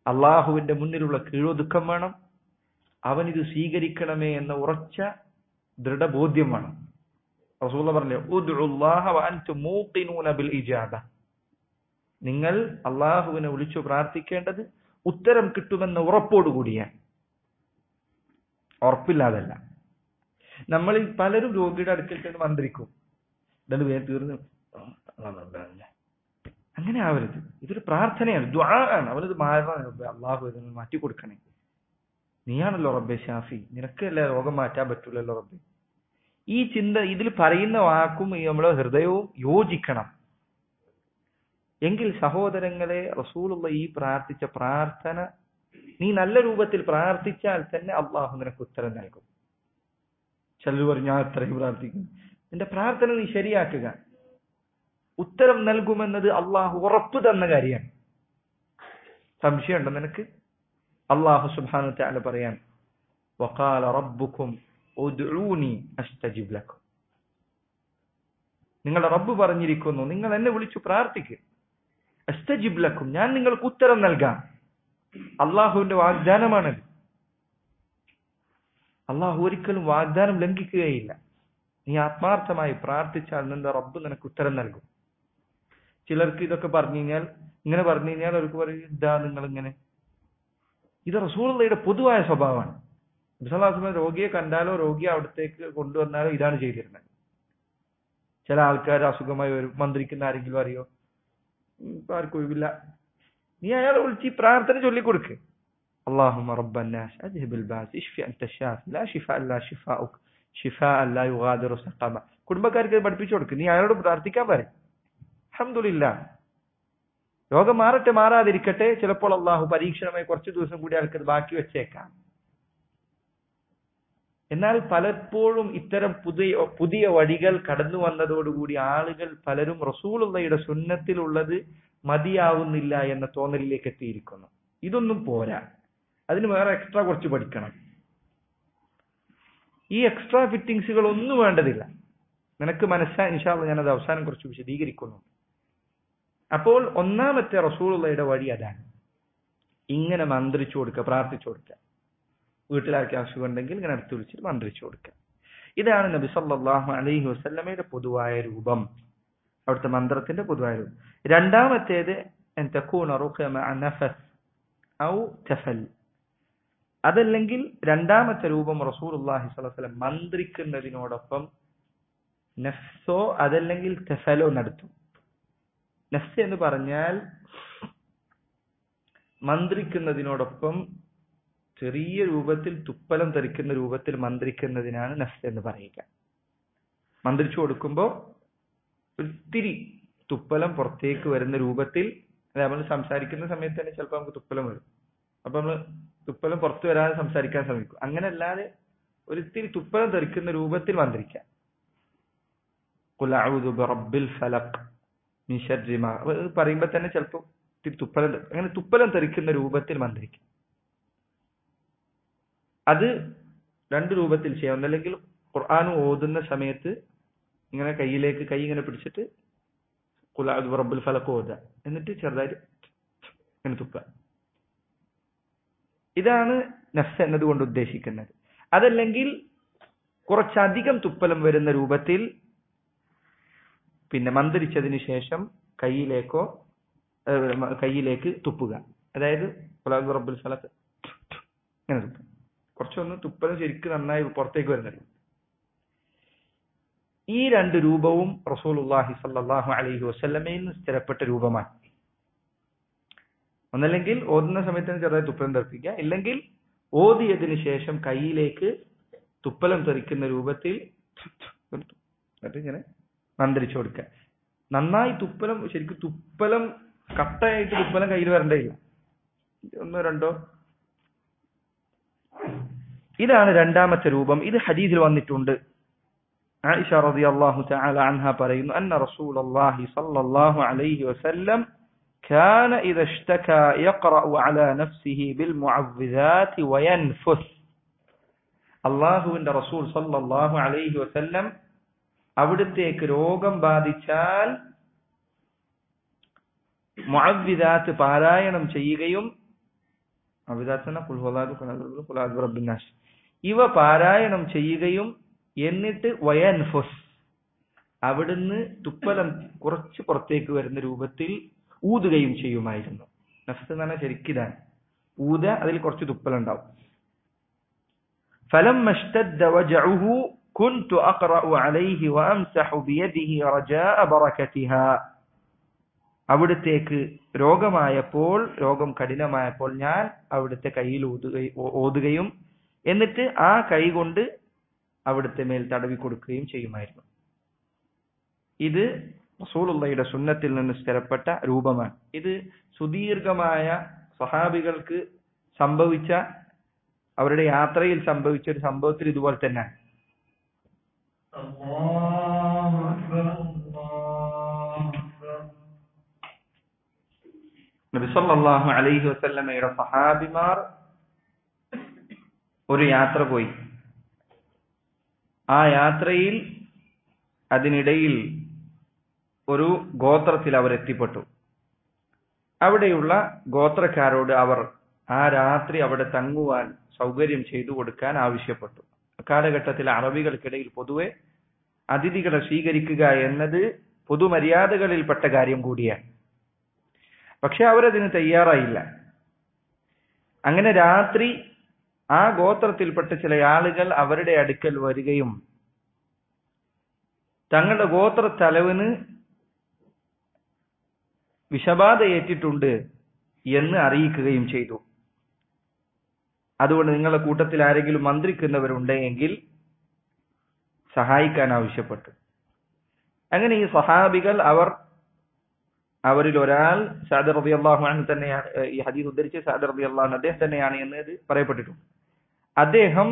അള്ളാഹുവിന്റെ മുന്നിലുള്ള കീഴൊതുക്കം വേണം അവൻ ഇത് സ്വീകരിക്കണമേ എന്ന ഉറച്ച ദൃഢബോധ്യം വേണം റസൂല പറഞ്ഞില്ലേ ഉദ്ഉല്ലാഹ വഅൻതും മൂഖിനൂന ബിൽ ഇജാബ നിങ്ങൾ അള്ളാഹുവിനെ വിളിച്ചു പ്രാർത്ഥിക്കേണ്ടത് ഉത്തരം കിട്ടുമെന്ന ഉറപ്പോടുകൂടിയാണ് ഉറപ്പില്ലാതല്ല നമ്മൾ പലരും രോഗിയുടെ അടുക്കൽ ചെന്ന് മന്ത്രിക്കും എന്നിട്ട് വേഗം തീർന്ന് അങ്ങനെ ആവരുത് ഇതൊരു പ്രാർത്ഥനയാണ് ദ്വാ ആണ് അവനത് മാറണം റബ്ബേ അള്ളാഹു ഇതിന് മാറ്റി കൊടുക്കണേ നീയാണല്ലോ റബ്ബെ ഷാഫി നിനക്കല്ലേ രോഗം മാറ്റാൻ പറ്റൂലല്ലോ റബ്ബെ ഈ ചിന്ത ഇതിൽ പറയുന്ന വാക്കും ഈ നമ്മുടെ ഹൃദയവും യോജിക്കണം എങ്കിൽ സഹോദരങ്ങളെ റസൂലുള്ള ഈ പ്രാർത്ഥിച്ച പ്രാർത്ഥന നീ നല്ല രൂപത്തിൽ പ്രാർത്ഥിച്ചാൽ തന്നെ അള്ളാഹു നിനക്ക് ഉത്തരം നൽകും ചിലർ പറഞ്ഞു ഞാൻ അത്രയും പ്രാർത്ഥിക്കുന്നു നിന്റെ പ്രാർത്ഥന നീ ശരിയാക്കുക ഉത്തരം നൽകുമെന്നത് അള്ളാഹു ഉറപ്പ് തന്ന കാര്യമാണ് സംശയമുണ്ടോ നിനക്ക് അള്ളാഹു സുബാനു താല പറയാൻ വഖാല റബ്ബുക്കും ഉദ്ഊനി അസ്തജിബ് ലക്കും നിങ്ങളുടെ റബ്ബ് പറഞ്ഞിരിക്കുന്നു നിങ്ങൾ എന്നെ വിളിച്ചു പ്രാർത്ഥിക്കുക അസ്തജിബ് ലക്കും ഞാൻ നിങ്ങൾക്ക് ഉത്തരം നൽകാം അള്ളാഹുവിന്റെ വാഗ്ദാനമാണത് അള്ളാഹു ഒരിക്കലും വാഗ്ദാനം ലംഘിക്കുകയില്ല നീ ആത്മാർത്ഥമായി പ്രാർത്ഥിച്ചാൽ നിന്റെ റബ്ബ് നിനക്ക് ഉത്തരം നൽകും ചിലർക്ക് ഇതൊക്കെ പറഞ്ഞു കഴിഞ്ഞാൽ ഇങ്ങനെ പറഞ്ഞു കഴിഞ്ഞാൽ അവർക്ക് പറയും ഇതാ നിങ്ങൾ ഇങ്ങനെ ഇത് റസൂളുള്ളയുടെ പൊതുവായ സ്വഭാവമാണ് നബിസ്വല്ലാസ്മ രോഗിയെ കണ്ടാലോ രോഗിയെ അവിടത്തേക്ക് കൊണ്ടുവന്നാലോ ഇതാണ് ചെയ്തിരുന്നത് ചില ആൾക്കാർ അസുഖമായി വരും മന്ത്രിക്കുന്ന ആരെങ്കിലും അറിയോ ഇപ്പൊ ആർക്കും ഒഴിവില്ല നീ അയാളെ വിളിച്ച് ഈ പ്രാർത്ഥന ചൊല്ലിക്കൊടുക്ക് اللهم رب الناس اذهب الباس اشفي انت الشافي لا شفاء الا شفاؤك شفاء لا يغادر سقما കുടുംബക്കാർക്ക് പഠിപ്പിച്ചു കൊടുക്ക് നീ അയാളോട് പ്രാർത്ഥിക്കാൻ പറയും അഹമ്മദില്ല രോഗം മാറട്ടെ മാറാതിരിക്കട്ടെ ചിലപ്പോൾ അള്ളാഹു പരീക്ഷണമായി കുറച്ച് ദിവസം കൂടി ആൾക്കത് ബാക്കി വെച്ചേക്കാം എന്നാൽ പലപ്പോഴും ഇത്തരം പുതിയ പുതിയ വഴികൾ കടന്നു വന്നതോടുകൂടി ആളുകൾ പലരും റസൂലുള്ളയുടെ സുന്നത്തിലുള്ളത് മതിയാവുന്നില്ല എന്ന തോന്നലിലേക്ക് എത്തിയിരിക്കുന്നു ഇതൊന്നും പോരാ അതിന് വേറെ എക്സ്ട്രാ കുറച്ച് പഠിക്കണം ഈ എക്സ്ട്രാ ഫിറ്റിങ്സുകൾ ഒന്നും വേണ്ടതില്ല നിനക്ക് മനസ്സാ ഇൻഷാല്ല ഞാനത് അവസാനം കുറച്ച് വിശദീകരിക്കുന്നു അപ്പോൾ ഒന്നാമത്തെ റസൂളുള്ളയുടെ വഴി അതാണ് ഇങ്ങനെ മന്ത്രിച്ചു കൊടുക്കുക പ്രാർത്ഥിച്ചു കൊടുക്കുക വീട്ടിലാർക്ക് അസുഖം ഉണ്ടെങ്കിൽ ഇങ്ങനെ അടുത്ത് വിളിച്ചിട്ട് മന്ത്രിച്ചു കൊടുക്കുക ഇതാണ് നബി സല്ലല്ലാഹു അലൈഹി വസല്ലമയുടെ പൊതുവായ രൂപം അവിടുത്തെ മന്ത്രത്തിന്റെ പൊതുവായ രൂപം രണ്ടാമത്തേത് അൻ തകൂന റുഖ്യ മഅ നഫസ് ഔ തഫൽ അതല്ലെങ്കിൽ രണ്ടാമത്തെ രൂപം റസൂലുള്ളാഹി സ്വല്ലല്ലാഹു അലൈഹി വസല്ലം മന്ത്രിക്കുന്നതിനോടൊപ്പം നഫ്സോ അതല്ലെങ്കിൽ തഫലോ നടത്തും നഫ്സ് എന്ന് പറഞ്ഞാൽ മന്ത്രിക്കുന്നതിനോടൊപ്പം ചെറിയ രൂപത്തിൽ തുപ്പലം തെറിക്കുന്ന രൂപത്തിൽ മന്ത്രിക്കുന്നതിനാണ് നഫ്സ് എന്ന് പറയുക മന്ത്രിച്ചു കൊടുക്കുമ്പോൾ ഒത്തിരി തുപ്പലം പുറത്തേക്ക് വരുന്ന രൂപത്തിൽ നമ്മൾ സംസാരിക്കുന്ന സമയത്ത് തന്നെ ചിലപ്പോൾ നമുക്ക് തുപ്പലം വരും അപ്പൊ നമ്മൾ തുപ്പലം പുറത്തു വരാതെ സംസാരിക്കാൻ ശ്രമിക്കും അങ്ങനെ അല്ലാതെ ഒരിത്തിരി തുപ്പലം തെറിക്കുന്ന രൂപത്തിൽ മന്ത്രിക്കാം റബ്ബിൽ ഫലക് മിഷർജിമ പറയുമ്പോ തന്നെ ചിലപ്പോൾ ഇത്തിരി തുപ്പലം അങ്ങനെ തുപ്പലം തെറിക്കുന്ന രൂപത്തിൽ മന്ത്രിക്കാം അത് രണ്ട് രൂപത്തിൽ ചെയ്യാം ഒന്നല്ലെങ്കിൽ ഖുർആൻ ഓതുന്ന സമയത്ത് ഇങ്ങനെ കയ്യിലേക്ക് കൈ ഇങ്ങനെ പിടിച്ചിട്ട് കുലാദ് റബ്ബുൽ ഫലക്ക് ഓതുക എന്നിട്ട് ചെറുതായിട്ട് ഇങ്ങനെ തുപ്പ ഇതാണ് നഫ്സ് എന്നതുകൊണ്ട് ഉദ്ദേശിക്കുന്നത് അതല്ലെങ്കിൽ കുറച്ചധികം തുപ്പലം വരുന്ന രൂപത്തിൽ പിന്നെ മന്ത്രിച്ചതിന് ശേഷം കയ്യിലേക്കോ കയ്യിലേക്ക് തുപ്പുക അതായത് കുലാദ് റബ്ബുൽ ഫലക്ക് ഇങ്ങനെ തുപ്പുക കുറച്ചൊന്ന് തുപ്പലം ശരിക്കും നന്നായി പുറത്തേക്ക് വരുന്നുണ്ട് ഈ രണ്ട് രൂപവും റസൂലുള്ളാഹി സല്ലല്ലാഹു അലൈഹി വസല്ലമയിൽ നിന്ന് സ്ഥിരപ്പെട്ട രൂപമാണ് ഒന്നല്ലെങ്കിൽ ഓതുന്ന സമയത്ത് ചെറുതായി തുപ്പലം തെറിപ്പിക്കുക ഇല്ലെങ്കിൽ ഓതിയതിനു ശേഷം കയ്യിലേക്ക് തുപ്പലം തെറിക്കുന്ന രൂപത്തിൽ എന്നിട്ട് ഇങ്ങനെ മന്ത്രിച്ചു കൊടുക്കുക നന്നായി തുപ്പലം ശരിക്കും തുപ്പലം കട്ടയായിട്ട് തുപ്പലം കയ്യിൽ വരണ്ടേയില്ല ഒന്നോ രണ്ടോ ഇതാണ് രണ്ടാമത്തെ രൂപം ഇത് ഹദീസിൽ വന്നിട്ടുണ്ട് ആയിഷ റളിയല്ലാഹു തആല അൻഹ പറയുന്നു അന്ന റസൂലുള്ളാഹി സ്വല്ലല്ലാഹു അലൈഹി വസല്ലം كان إذا اشتكى يقرأ على نفسه بالمعوذات وينفث അള്ളാഹുവിന്റെ റസൂൽ സല്ലല്ലാഹു അലൈഹി വസല്ലം അവിടത്തേക്ക് രോഗം ബാധിച്ചാൽ മുഅവ്വിദാത്ത് പാരായണം ചെയ്യുകയും അവിദാത്ത് റബ്ബിനാസ് ഇവ പാരായണം ചെയ്യുകയും എന്നിട്ട് വയൻഫുസ് അവിടുന്ന് തുപ്പലം കുറച്ച് പുറത്തേക്ക് വരുന്ന രൂപത്തിൽ ഊതുകയും ചെയ്യുമായിരുന്നു നഫ്സ് എന്ന് പറഞ്ഞാൽ ശരിക്കിതാണ് ഊത അതിൽ കുറച്ച് തുപ്പലുണ്ടാവും فلما اشتد وجعه كنت أقرأ عليه وأمسح بيده رجاء بركتها അവിടുത്തേക്ക് രോഗമായപ്പോൾ രോഗം കഠിനമായപ്പോൾ ഞാൻ അവിടുത്തെ കയ്യിൽ ഊതുകയും ഓതുകയും എന്നിട്ട് ആ കൈ കൊണ്ട് അവിടുത്തെ മേൽ തടവി കൊടുക്കുകയും ചെയ്യുമായിരുന്നു ഇത് റസൂലുള്ളയുടെ സുന്നത്തിൽ നിന്ന് സ്ഥിരപ്പെട്ട രൂപമാണ് ഇത് സുദീർഘമായ സഹാബികൾക്ക് സംഭവിച്ച അവരുടെ യാത്രയിൽ സംഭവിച്ച ഒരു സംഭവത്തിൽ ഇതുപോലെ തന്നെ നബിസല്ലാഹു അലൈഹി വസല്ലമയുടെ സഹാബിമാർ ഒരു യാത്ര പോയി ആ യാത്രയിൽ അതിനിടയിൽ ഒരു ഗോത്രത്തിൽ അവർ എത്തിപ്പെട്ടു അവിടെയുള്ള ഗോത്രക്കാരോട് അവർ ആ രാത്രി അവിടെ തങ്ങുവാൻ സൗകര്യം ചെയ്തു കൊടുക്കാൻ ആവശ്യപ്പെട്ടു കാലഘട്ടത്തിൽ അറബികൾക്കിടയിൽ പൊതുവെ അതിഥികളെ സ്വീകരിക്കുക എന്നത് പൊതുമര്യാദകളിൽപ്പെട്ട കാര്യം കൂടിയാണ് പക്ഷെ അവരതിന് തയ്യാറായില്ല അങ്ങനെ രാത്രി ആ ഗോത്രത്തിൽപ്പെട്ട ചില ആളുകൾ അവരുടെ അടുക്കൽ വരികയും തങ്ങളുടെ ഗോത്ര തലവന് വിഷബാധ ഏറ്റിട്ടുണ്ട് എന്ന് അറിയിക്കുകയും ചെയ്തു അതുകൊണ്ട് നിങ്ങളുടെ കൂട്ടത്തിൽ ആരെങ്കിലും മന്ത്രിക്കുന്നവരുണ്ടെങ്കിൽ സഹായിക്കാൻ ആവശ്യപ്പെട്ടു അങ്ങനെ ഈ സഹാബികൾ അവർ അവരിൽ ഒരാൾ സാദർ റബി അള്ളാഹു തന്നെയാണ് ഈ ഹദീസ് ഉദ്ധരിച്ച് സാദർ റബി അള്ളാഹു അദ്ദേഹം തന്നെയാണ് എന്നത് പറയപ്പെട്ടിട്ടുണ്ട് അദ്ദേഹം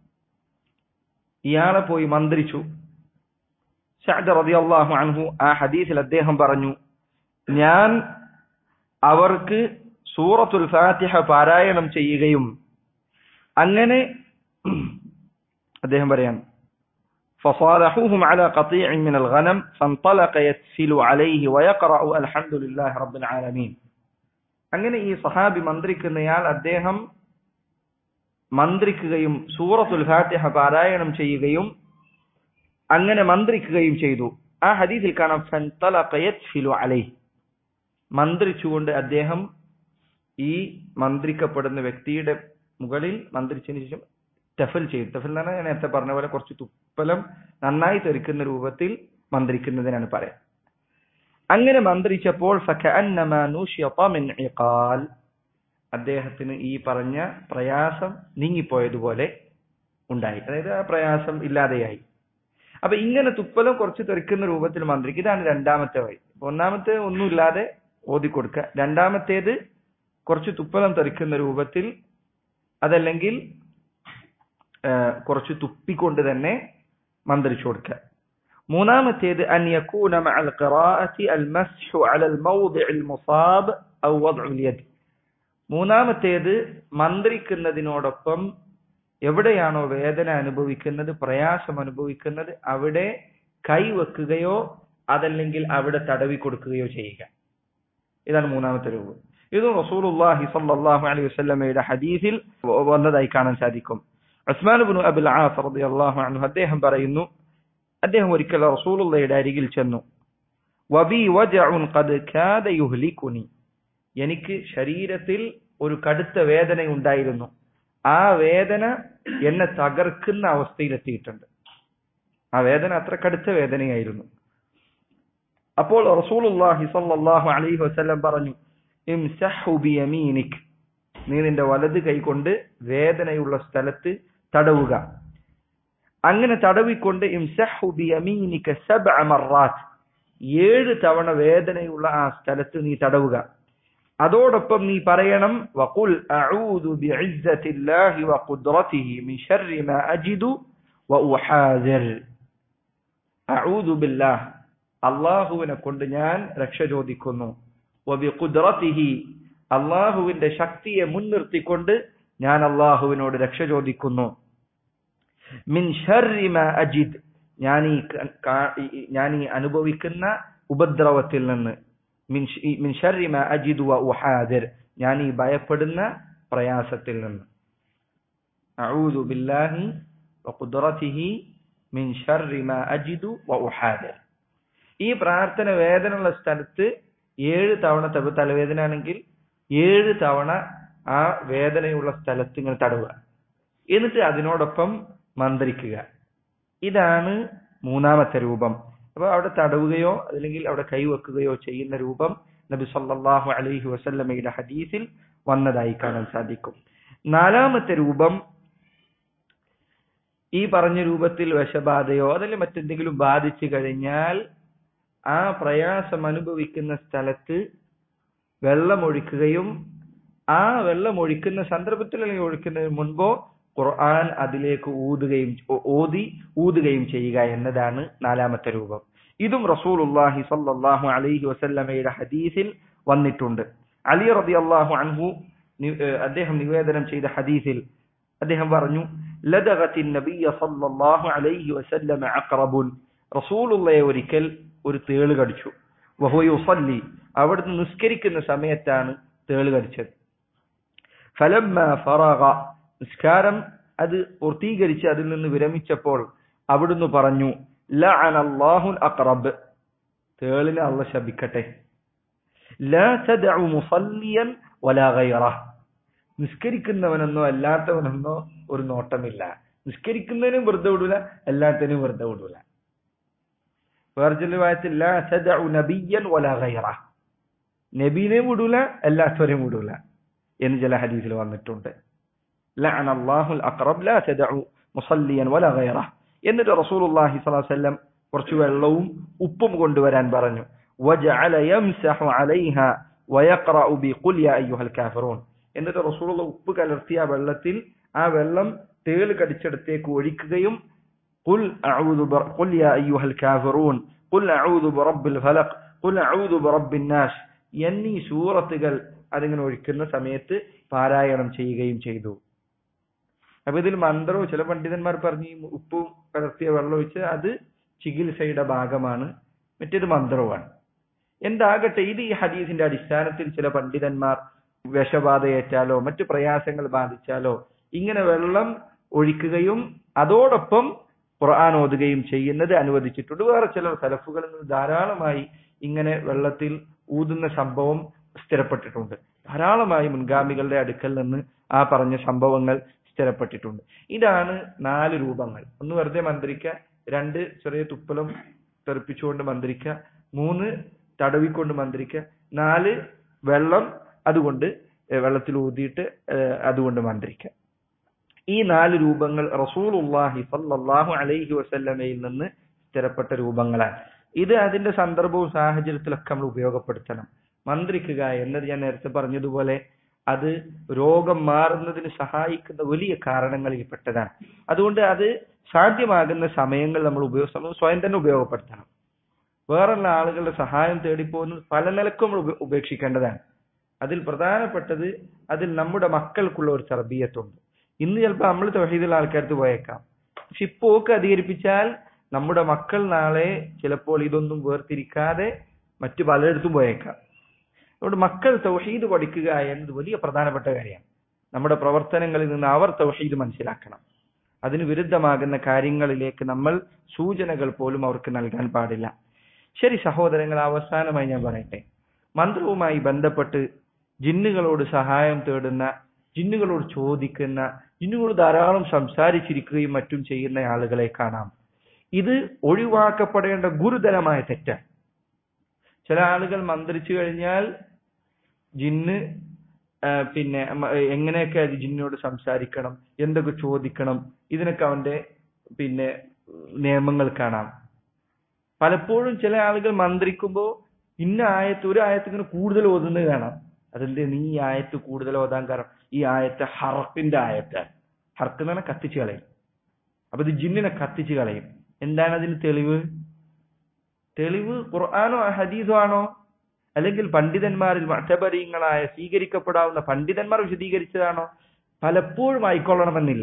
ഇയാളെ പോയി മന്ത്രിച്ചു സാദർ റബി അള്ളാഹു അൻഹു ആ ഹദീസിൽ അദ്ദേഹം പറഞ്ഞു ഞാൻ അവർക്ക് സൂറത്തുൽ ഫാത്തിഹ പാരായണം ചെയ്യുകയും അങ്ങനെ അദ്ദേഹം പറയാം فصالحوهم على قطيع من الغنم فانطلق يتفل عليه ويقرأ الحمد لله رب العالمين അങ്ങനെ ഈ സഹാബി മന്ത്രിക്കുന്നയാൾ അദ്ദേഹം മന്ത്രിക്കുകയും സൂറത്തുൽ ഫാത്തിഹ പാരായണം ചെയ്യുകയും അങ്ങനെ മന്ത്രിക്കുകയും ചെയ്തു ആ ഹദീസിൽ കാണാം ഫൻതലഖ യത്ഫിലു അലൈഹി മന്ത്രിച്ചുകൊണ്ട് അദ്ദേഹം ഈ മന്ത്രിക്കപ്പെടുന്ന വ്യക്തിയുടെ മുകളിൽ മന്ത്രിച്ചതിന് ശേഷം ടഫൽ ചെയ്തു ടഫൽ എന്ന് പറഞ്ഞാൽ ഞാൻ നേരത്തെ പറഞ്ഞ പോലെ കുറച്ച് തുപ്പലം നന്നായി തെറിക്കുന്ന രൂപത്തിൽ മന്ത്രിക്കുന്നതിനാണ് പറയാം അങ്ങനെ മന്ത്രിച്ചപ്പോൾ അദ്ദേഹത്തിന് ഈ പറഞ്ഞ പ്രയാസം നീങ്ങിപ്പോയതുപോലെ ഉണ്ടായി അതായത് ആ പ്രയാസം ഇല്ലാതെയായി അപ്പൊ ഇങ്ങനെ തുപ്പലം കുറച്ച് തെറിക്കുന്ന രൂപത്തിൽ മന്ത്രിക്കും ഇതാണ് രണ്ടാമത്തെ വഴി ഒന്നാമത്തെ ഒന്നുമില്ലാതെ ഓതിക്കൊടുക്കുക രണ്ടാമത്തേത് കുറച്ച് തുപ്പലം തെറിക്കുന്ന രൂപത്തിൽ അതല്ലെങ്കിൽ കുറച്ച് തുപ്പിക്കൊണ്ട് തന്നെ മന്ത്രിച്ചു കൊടുക്കുക മൂന്നാമത്തേത് അൻ യകൂന മഅൽ ഖിറാഅത്തി അൽ മസ്ഹു അലൽ മൗദിഇൽ മുസാബ് ഔ വദ്ഉൽ യദ് മൂന്നാമത്തേത് മന്ത്രിക്കുന്നതിനോടൊപ്പം എവിടെയാണോ വേദന അനുഭവിക്കുന്നത് പ്രയാസം അനുഭവിക്കുന്നത് അവിടെ കൈവെക്കുകയോ അതല്ലെങ്കിൽ അവിടെ തടവി കൊടുക്കുകയോ ചെയ്യുക ഇതാണ് മൂന്നാമത്തെ രൂപം ഇത് റസൂലുള്ളാഹി സ്വല്ലല്ലാഹു അലൈഹി വസല്ലമയുടെ ഹദീസിൽ വന്നതായി കാണാൻ സാധിക്കും ഉസ്മാൻ ഇബ്നു അബുൽ ആസ് റളിയല്ലാഹു അൻഹു അദ്ദേഹം പറയുന്നു അദ്ദേഹം ഒരിക്കൽ റസൂലുള്ളയുടെ അരികിൽ ചെന്നു വബി വജഉൻ ഖദ് കാദ യുഹ്ലികുനി എനിക്ക് ശരീരത്തിൽ ഒരു കടുത്ത വേദന ഉണ്ടായിരുന്നു ആ വേദന എന്നെ തകർക്കുന്ന അവസ്ഥയിലെത്തിയിട്ടുണ്ട് ആ വേദന അത്ര കടുത്ത വേദനയായിരുന്നു അപ്പോൾ റസൂലുള്ളാഹി സ്വല്ലല്ലാഹു അലൈഹി വസല്ലം പറഞ്ഞു ഇംസഹു ബിയമീനിക് നീ നിന്റെ വലത് കൈ കൊണ്ട് വേദനയുള്ള സ്ഥലത്ത് തടവുക അങ്ങനെ തടവിക്കൊണ്ട് ഇംസഹു ബിയമീനിക സബ്അ മറാത്ത് ഏഴ് തവണ വേദനയുള്ള ആ സ്ഥലത്ത് നീ തടവുക അതോടൊപ്പം നീ പറയണം വഖുൽ അഊദു ബിഇസ്സത്തില്ലാഹി വഖുദ്റതിഹി മിൻ ശർരി മാ അജിദു വഉഹാദിർ അഊദു ബില്ലാഹ് അള്ളാഹുവിനെ കൊണ്ട് ഞാൻ രക്ഷ ചോദിക്കുന്നു വബിഖുദ്റതിഹി അള്ളാഹുവിന്റെ ശക്തിയെ മുൻനിർത്തിക്കൊണ്ട് ഞാൻ അള്ളാഹുവിനോട് രക്ഷ ചോദിക്കുന്നു മിൻ ഷർരി മാ അജിദ് ഞാൻ ഈ ഞാൻ ഈ അനുഭവിക്കുന്ന ഉപദ്രവത്തിൽ നിന്ന് മിൻ ഷർരി മാ അജിദ് വ ഉഹാദിർ ഞാൻ ഈ ഭയപ്പെടുന്ന പ്രയാസത്തിൽ നിന്ന് അഊദു ബില്ലാഹി വഖുദ്റതിഹി മിൻ ഷർരി മാ അജിദു വ ഉഹാദിർ ഈ പ്രാർത്ഥന വേദനയുള്ള സ്ഥലത്ത് ഏഴ് തവണ തവ തലവേദന ആണെങ്കിൽ ഏഴ് തവണ ആ വേദനയുള്ള സ്ഥലത്ത് ഇങ്ങനെ തടവുക എന്നിട്ട് അതിനോടൊപ്പം മന്ത്രിക്കുക ഇതാണ് മൂന്നാമത്തെ രൂപം അപ്പൊ അവിടെ തടവുകയോ അല്ലെങ്കിൽ അവിടെ കൈവെക്കുകയോ ചെയ്യുന്ന രൂപം നബി സല്ലല്ലാഹു അലൈഹി വസല്ലമയുടെ ഹദീസിൽ വന്നതായി കാണാൻ സാധിക്കും നാലാമത്തെ രൂപം ഈ പറഞ്ഞ രൂപത്തിൽ വിഷബാധയോ അതല്ലെങ്കിൽ മറ്റെന്തെങ്കിലും ബാധിച്ചു കഴിഞ്ഞാൽ ആ പ്രയാസം അനുഭവിക്കുന്ന സ്ഥലത്ത് വെള്ളമൊഴിക്കുകയും ആ വെള്ളമൊഴിക്കുന്ന സന്ദർഭത്തിൽ അല്ലെങ്കിൽ ഒഴിക്കുന്നതിന് മുൻപോ ഖുർആൻ അതിലേക്ക് ഊതുകയും ഓതി ഊതുകയും ചെയ്യുക എന്നതാണ് നാലാമത്തെ രൂപം ഇതും റസൂലുള്ളാഹി സ്വല്ലല്ലാഹു അലൈഹി വസല്ലമയുടെ ഹദീസിൽ വന്നിട്ടുണ്ട് അലി റളിയല്ലാഹു അൻഹു അദ്ദേഹം നിവേദനം ചെയ്ത ഹദീസിൽ അദ്ദേഹം പറഞ്ഞു ലദഗത്തി നബിയ സല്ലല്ലാഹു അലൈഹി വസല്ലമ അഖറബുൻ റസൂലുള്ളയെ ഒരിക്കൽ ഒരു തേള് കടിച്ചു വഹു യുസല്ലി അവിടുന്ന് നിസ്കരിക്കുന്ന സമയത്താണ് തേള് കടിച്ചത് ഫലമ്മ ഫറഗ നിസ്കാരം അത് പൂർത്തീകരിച്ച് അതിൽ നിന്ന് വിരമിച്ചപ്പോൾ അവിടുന്ന് പറഞ്ഞു ലഅനല്ലാഹുൽ അഖറബ് തേളിനെ അള്ള ശപിക്കട്ടെ ലാ തദഉ മുസല്ലിയൻ വലാ ഗൈറഹ് നിസ്കരിക്കുന്നവനെന്നോ അല്ലാത്തവനെന്നോ ഒരു നോട്ടമില്ല നിസ്കരിക്കുന്നതിനും വെറുതെ വിടൂല അല്ലാത്തതിനും വെറുതെ വിടൂല വേറെ ചില വായത്തിൽ ലാ തദഉ നബിയൻ വലാ ഗൈറഹ് നബീനെയും വിടൂല അല്ലാത്തവരെയും വിടൂല എന്ന് ചില ഹദീസിൽ വന്നിട്ടുണ്ട് ലഅന അല്ലാഹുൽ അഖറബ് ലാ തദഉ മുസല്ലിയൻ വലാ ഗൈറഹ് എന്നിട്ട് റസൂലുള്ളാഹി സ്വല്ലല്ലാഹു അലൈഹി വസല്ലം കുറച്ച് വെള്ളവും ഉപ്പും കൊണ്ടുവരാൻ പറഞ്ഞു വജഅല യംസഹു അലൈഹ വയഖറഉ ബിഖുൽ യാ അയ്യുഹൽ കാഫിറൂൻ എന്നിട്ട് റസൂലുള്ള ഉപ്പ് കലർത്തിയ ആ വെള്ളത്തിൽ ആ വെള്ളം തേള് കടിച്ചെടുത്തേക്ക് ഒഴിക്കുകയും ഖുൽ അഊദു ഖുൽ യാ അയ്യുഹൽ കാഫിറൂൻ ഖുൽ അഊദു ബിറബ്ബിൽ ഫലഖ് ഖുൽ അഊദു ബിറബ്ബിൻ നാസ് എന്നീ സൂറത്തുകൾ അതിങ്ങനെ ഒഴിക്കുന്ന സമയത്ത് പാരായണം ചെയ്യുകയും ചെയ്തു അപ്പൊ ഇതിൽ മന്ത്രവും ചില പണ്ഡിതന്മാർ പറഞ്ഞു ഈ ഉപ്പും കലർത്തിയ വെള്ളം ഒഴിച്ച് അത് ചികിത്സയുടെ ഭാഗമാണ് മറ്റേത് മന്ത്രവുമാണ് എന്താകട്ടെ ഇത് ഈ ഹദീസിന്റെ അടിസ്ഥാനത്തിൽ ചില പണ്ഡിതന്മാർ വിഷബാധയേറ്റാലോ മറ്റു പ്രയാസങ്ങൾ ബാധിച്ചാലോ ഇങ്ങനെ വെള്ളം ഒഴിക്കുകയും അതോടൊപ്പം ഖുർആൻ ഓതുകയും ചെയ്യുന്നത് അനുവദിച്ചിട്ടുണ്ട് വേറെ ചില സലഫുകളിൽ നിന്ന് ധാരാളമായി ഇങ്ങനെ വെള്ളത്തിൽ ഊതുന്ന സംഭവം സ്ഥിരപ്പെട്ടിട്ടുണ്ട് ധാരാളമായി മുൻഗാമികളുടെ അടുക്കൽ നിന്ന് ആ പറഞ്ഞ സംഭവങ്ങൾ സ്ഥിരപ്പെട്ടിട്ടുണ്ട് ഇതാണ് നാല് രൂപങ്ങൾ ഒന്ന് വെറുതെ മന്ത്രിക്കുക രണ്ട് ചെറിയ തുപ്പലം തെറിപ്പിച്ചുകൊണ്ട് മന്ത്രിക്കുക മൂന്ന് തടവിക്കൊണ്ട് മന്ത്രിക്കുക നാല് വെള്ളം അതുകൊണ്ട് വെള്ളത്തിൽ ഊതിയിട്ട് അതുകൊണ്ട് മന്ത്രിക്കുക ഈ നാല് രൂപങ്ങൾ റസൂലുള്ളാഹി സല്ലല്ലാഹു അലൈഹി വസല്ലമയിൽ നിന്ന് സ്ഥിരപ്പെട്ട രൂപങ്ങളാണ് ഇത് അതിന്റെ സന്ദർഭവും സാഹചര്യത്തിലൊക്കെ നമ്മൾ ഉപയോഗപ്പെടുത്തണം മന്ത്രിക്കുക എന്നത് ഞാൻ നേരത്തെ പറഞ്ഞതുപോലെ അത് രോഗം മാറുന്നതിന് സഹായിക്കുന്ന വലിയ കാരണങ്ങളിൽ പെട്ടതാണ് അതുകൊണ്ട് അത് സാധ്യമാകുന്ന സമയങ്ങൾ നമ്മൾ ഉപയോഗ സ്വയം തന്നെ ഉപയോഗപ്പെടുത്തണം വേറുള്ള ആളുകളുടെ സഹായം തേടിപ്പോകുന്നത് പല നിലക്കും നമ്മൾ ഉപേക്ഷിക്കേണ്ടതാണ് അതിൽ പ്രധാനപ്പെട്ടത് അതിൽ നമ്മുടെ മക്കൾക്കുള്ള ഒരു തർബീയത്തുണ്ട് ഇന്ന് ചിലപ്പോൾ നമ്മൾ തൊഹീദുള്ള ആൾക്കാർക്ക് പോയേക്കാം പക്ഷെ ഇപ്പോക്ക് അധികരിപ്പിച്ചാൽ നമ്മുടെ മക്കൾ നാളെ ചിലപ്പോൾ ഇതൊന്നും വേർതിരിക്കാതെ മറ്റു പലയിടത്തും പോയേക്കാം അതുകൊണ്ട് മക്കൾ തൗഹീദ് പഠിക്കുക എന്നത് വലിയ പ്രധാനപ്പെട്ട കാര്യമാണ് നമ്മുടെ പ്രവർത്തനങ്ങളിൽ നിന്ന് അവർ തൗഹീദ് മനസ്സിലാക്കണം അതിന് വിരുദ്ധമാകുന്ന കാര്യങ്ങളിലേക്ക് നമ്മൾ സൂചനകൾ പോലും അവർക്ക് നൽകാൻ പാടില്ല ശരി സഹോദരങ്ങൾ അവസാനമായി ഞാൻ പറയട്ടെ മന്ത്രവുമായി ബന്ധപ്പെട്ട് ജിന്നുകളോട് സഹായം തേടുന്ന ജിന്നുകളോട് ചോദിക്കുന്ന ജിന്നുകളോട് ധാരാളം സംസാരിച്ചിരിക്കുകയും മറ്റും ചെയ്യുന്ന ആളുകളെ കാണാം ഇത് ഒഴിവാക്കപ്പെടേണ്ട ഗുരുതരമായ തെറ്റാണ് ചില ആളുകൾ മന്ത്രിച്ചു കഴിഞ്ഞാൽ ജിന്ന് പിന്നെ എങ്ങനെയൊക്കെ ജിന്നിനോട് സംസാരിക്കണം എന്തൊക്കെ ചോദിക്കണം ഇതിനൊക്കെ അവന്റെ പിന്നെ നിയമങ്ങൾ കാണാം പലപ്പോഴും ചില ആളുകൾ മന്ത്രിക്കുമ്പോൾ ഇന്ന ആയത്ത് ഒരു ആയത്ത് ഇങ്ങനെ കൂടുതൽ ഓതുന്നത് കാണാം അതെന്ത് നീ ഈ ആയത്ത് കൂടുതൽ ഓതാൻ കാരണം ഈ ആയത്ത് ഹർക്കിന്റെ ആയത്താണ് ഹർക്ക് എന്ന് പറഞ്ഞാൽ കത്തിച്ചു കളയും അപ്പൊ ഇത് ജിന്നിനെ കത്തിച്ചു കളയും എന്താണ് അതിന് തെളിവ് തെളിവ് ഖുർആാനോ ഹദീസോ ആണോ അല്ലെങ്കിൽ പണ്ഡിതന്മാരിൽ മറ്റപരീങ്ങളായ സ്വീകരിക്കപ്പെടാവുന്ന പണ്ഡിതന്മാർ വിശദീകരിച്ചതാണോ പലപ്പോഴും ആയിക്കൊള്ളണമെന്നില്ല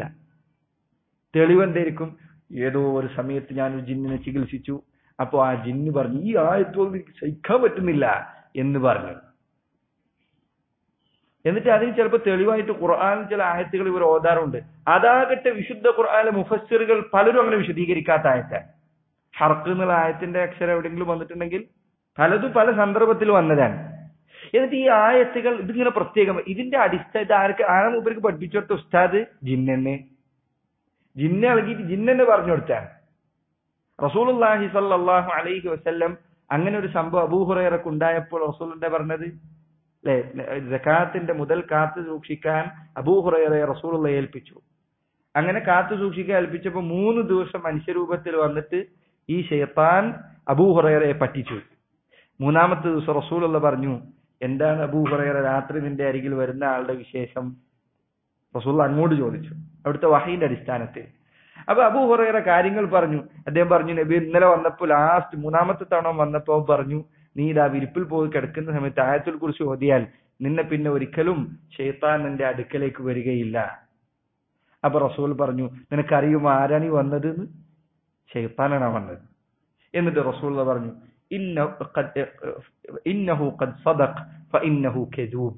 തെളിവ് എന്തായിരിക്കും ഏതോ ഒരു സമയത്ത് ഞാൻ ഒരു ജിന്നിനെ ചികിത്സിച്ചു അപ്പോ ആ ജിന്ന് പറഞ്ഞു ഈ ആയത്തൊന്നും എനിക്ക് സഹിക്കാൻ പറ്റുന്നില്ല എന്ന് പറഞ്ഞു എന്നിട്ട് അതിന് ചിലപ്പോൾ തെളിവായിട്ട് ഖുർആൻ ചില ആയത്തുകൾ ഇവർ ഓതാറുണ്ട് അതാകട്ടെ വിശുദ്ധ ഖുർആനിലെ മുഫസ്സിറുകൾ പലരും അങ്ങനെ വിശദീകരിക്കാത്ത ആയത്താണ് ഹർക്ക് എന്നുള്ള ആയത്തിന്റെ അക്ഷരം എവിടെയെങ്കിലും വന്നിട്ടുണ്ടെങ്കിൽ പലതും പല സന്ദർഭത്തിൽ വന്നതാണ് എന്നിട്ട് ഈ ആയത്തുകൾ ഇതിങ്ങനെ പ്രത്യേകം ഇതിന്റെ അടിസ്ഥാന ഇത് ആർക്ക് ആരാ മൂപ്പർക്ക് പഠിപ്പിച്ചു കൊടുത്ത ഉസ്താദ് ജിന്നെ ജിന്നെ ഇളകിയിട്ട് ജിന്നെ പറഞ്ഞു കൊടുത്താണ് റസൂലുള്ളാഹി സല്ലല്ലാഹു അലൈഹി വസല്ലം അങ്ങനെ ഒരു സംഭവം അബൂഹുറൈറക്ക് ഉണ്ടായപ്പോൾ റസൂൽ എന്താ പറഞ്ഞത് അല്ലെ ജക്കാത്തിന്റെ മുതൽ കാത്തു സൂക്ഷിക്കാൻ അബൂഹുറൈറെ റസൂലുള്ള ഏൽപ്പിച്ചു അങ്ങനെ കാത്തു സൂക്ഷിക്കാൻ ഏൽപ്പിച്ചപ്പോൾ മൂന്ന് ദിവസം മനുഷ്യരൂപത്തിൽ വന്നിട്ട് ഈ ഷെയ്ത്താൻ അബൂഹുറൈറയെ പറ്റിച്ചു മൂന്നാമത്തെ ദിവസം റസൂലുള്ള പറഞ്ഞു എന്താണ് അബൂഹുറൈറ രാത്രി നിന്റെ അരികിൽ വരുന്ന ആളുടെ വിശേഷം റസൂൽ അങ്ങോട്ട് ചോദിച്ചു അവിടുത്തെ വഹീന്റെ അടിസ്ഥാനത്തിൽ അപ്പൊ അബൂഹുറൈറ കാര്യങ്ങൾ പറഞ്ഞു അദ്ദേഹം പറഞ്ഞു നബി ഇന്നലെ വന്നപ്പോൾ ലാസ്റ്റ് മൂന്നാമത്തെ തവണ വന്നപ്പോൾ പറഞ്ഞു നീ ഇതാ വിരിപ്പിൽ പോയി കിടക്കുന്ന സമയത്ത് ആയത്തിൽ കുറിച്ച് ഓതിയാൽ നിന്നെ പിന്നെ ഒരിക്കലും ഷെയ്ത്താൻ നിന്റെ അടുക്കലേക്ക് വരികയില്ല അപ്പൊ റസൂൽ പറഞ്ഞു നിനക്കറിയുമോ ആരാണ് ഈ വന്നത് എന്ന് ഷെയ്ത്താനാണ് വന്നത് എന്നിട്ട് റസൂൽ പറഞ്ഞു ഇന്നഹു ഖദ് സദഖ് ഫഇന്നഹു കദൂബ്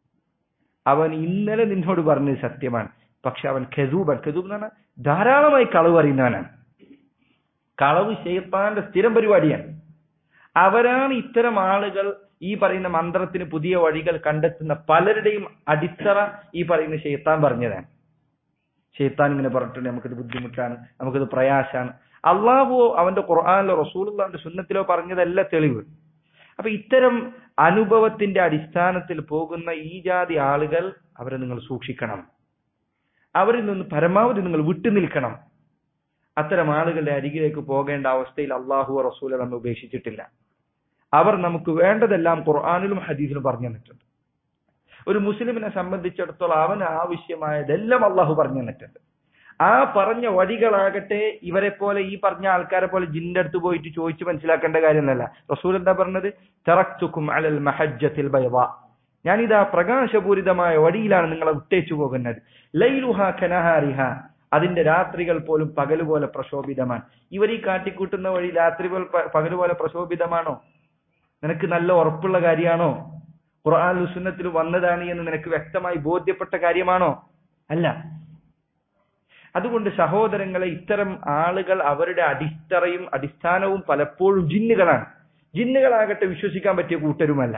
അവൻ ഇന്നലെ നിന്നോട് പറഞ്ഞത് സത്യമാണ് പക്ഷെ അവൻ ഖദൂബാണ് ഖദൂബ് എന്ന് പറഞ്ഞാൽ ധാരാളമായി കളവ് അറിയുന്നവനാണ് കളവ് ഷെയ്ത്താന്റെ സ്ഥിരം പരിപാടിയാണ് അവരാണ് ഇത്തരം ആളുകൾ ഈ പറയുന്ന മന്ത്രത്തിന് പുതിയ വഴികൾ കണ്ടെത്തുന്ന പലരുടെയും അടിത്തറ ഈ പറയുന്ന ഷെയ്ത്താൻ പറഞ്ഞതാണ് ഷെയ്ത്താൻ ഇങ്ങനെ പറഞ്ഞിട്ടുണ്ട് നമുക്കിത് ബുദ്ധിമുട്ടാണ് നമുക്കിത് പ്രയാസാണ് അള്ളാഹു അവന്റെ ഖുർആാനിലോ റസൂലുള്ളാന്റെ സുന്നത്തിലോ പറഞ്ഞതല്ല തെളിവ് അപ്പൊ ഇത്തരം അനുഭവത്തിന്റെ അടിസ്ഥാനത്തിൽ പോകുന്ന ഈ ജാതി ആളുകൾ അവരെ നിങ്ങൾ സൂക്ഷിക്കണം അവരിൽ നിന്ന് പരമാവധി നിങ്ങൾ വിട്ടുനിൽക്കണം അത്തരം ആളുകളുടെ അരികിലേക്ക് പോകേണ്ട അവസ്ഥയിൽ അള്ളാഹു റസൂല നമ്മെ ഉപേക്ഷിച്ചിട്ടില്ല അവർ നമുക്ക് വേണ്ടതെല്ലാം ഖുർആാനിലും ഹദീസിലും പറഞ്ഞു തന്നിട്ടുണ്ട് ഒരു മുസ്ലിമിനെ സംബന്ധിച്ചിടത്തോളം അവന് ആവശ്യമായതെല്ലാം അള്ളാഹു പറഞ്ഞു തന്നിട്ടുണ്ട് ആ പറഞ്ഞ വഴികളാകട്ടെ ഇവരെ പോലെ ഈ പറഞ്ഞ ആൾക്കാരെ പോലെ ജിന്റെ അടുത്ത് പോയിട്ട് ചോദിച്ച് മനസ്സിലാക്കേണ്ട കാര്യമൊന്നല്ല റസൂൽ എന്താ പറഞ്ഞത് തറക്തുക്കും അലൽ മഹജ്ജത്തിൽ ബൈവ ഞാനിതാ പ്രകാശപൂരിതമായ വഴിയിലാണ് നിങ്ങളെ വിട്ടേച്ചു പോകുന്നത് ലൈലുഹ കനഹാരിഹ അതിന്റെ രാത്രികൾ പോലും പകല് പോലെ പ്രശോഭിതമാണ് ഇവർ ഈ കാട്ടിക്കൂട്ടുന്ന വഴി രാത്രി പോലെ പകല് പോലെ പ്രശോഭിതമാണോ നിനക്ക് നല്ല ഉറപ്പുള്ള കാര്യമാണോ ഖുർആൻ സുന്നത്തിൽ വന്നതാണ് എന്ന് നിനക്ക് വ്യക്തമായി ബോധ്യപ്പെട്ട കാര്യമാണോ അല്ല അതുകൊണ്ട് സഹോദരങ്ങളെ ഇത്തരം ആളുകൾ അവരുടെ അടിത്തറയും അടിസ്ഥാനവും പലപ്പോഴും ജിന്നുകളാണ് ജിന്നുകളാകട്ടെ വിശ്വസിക്കാൻ പറ്റിയ കൂട്ടരുമല്ല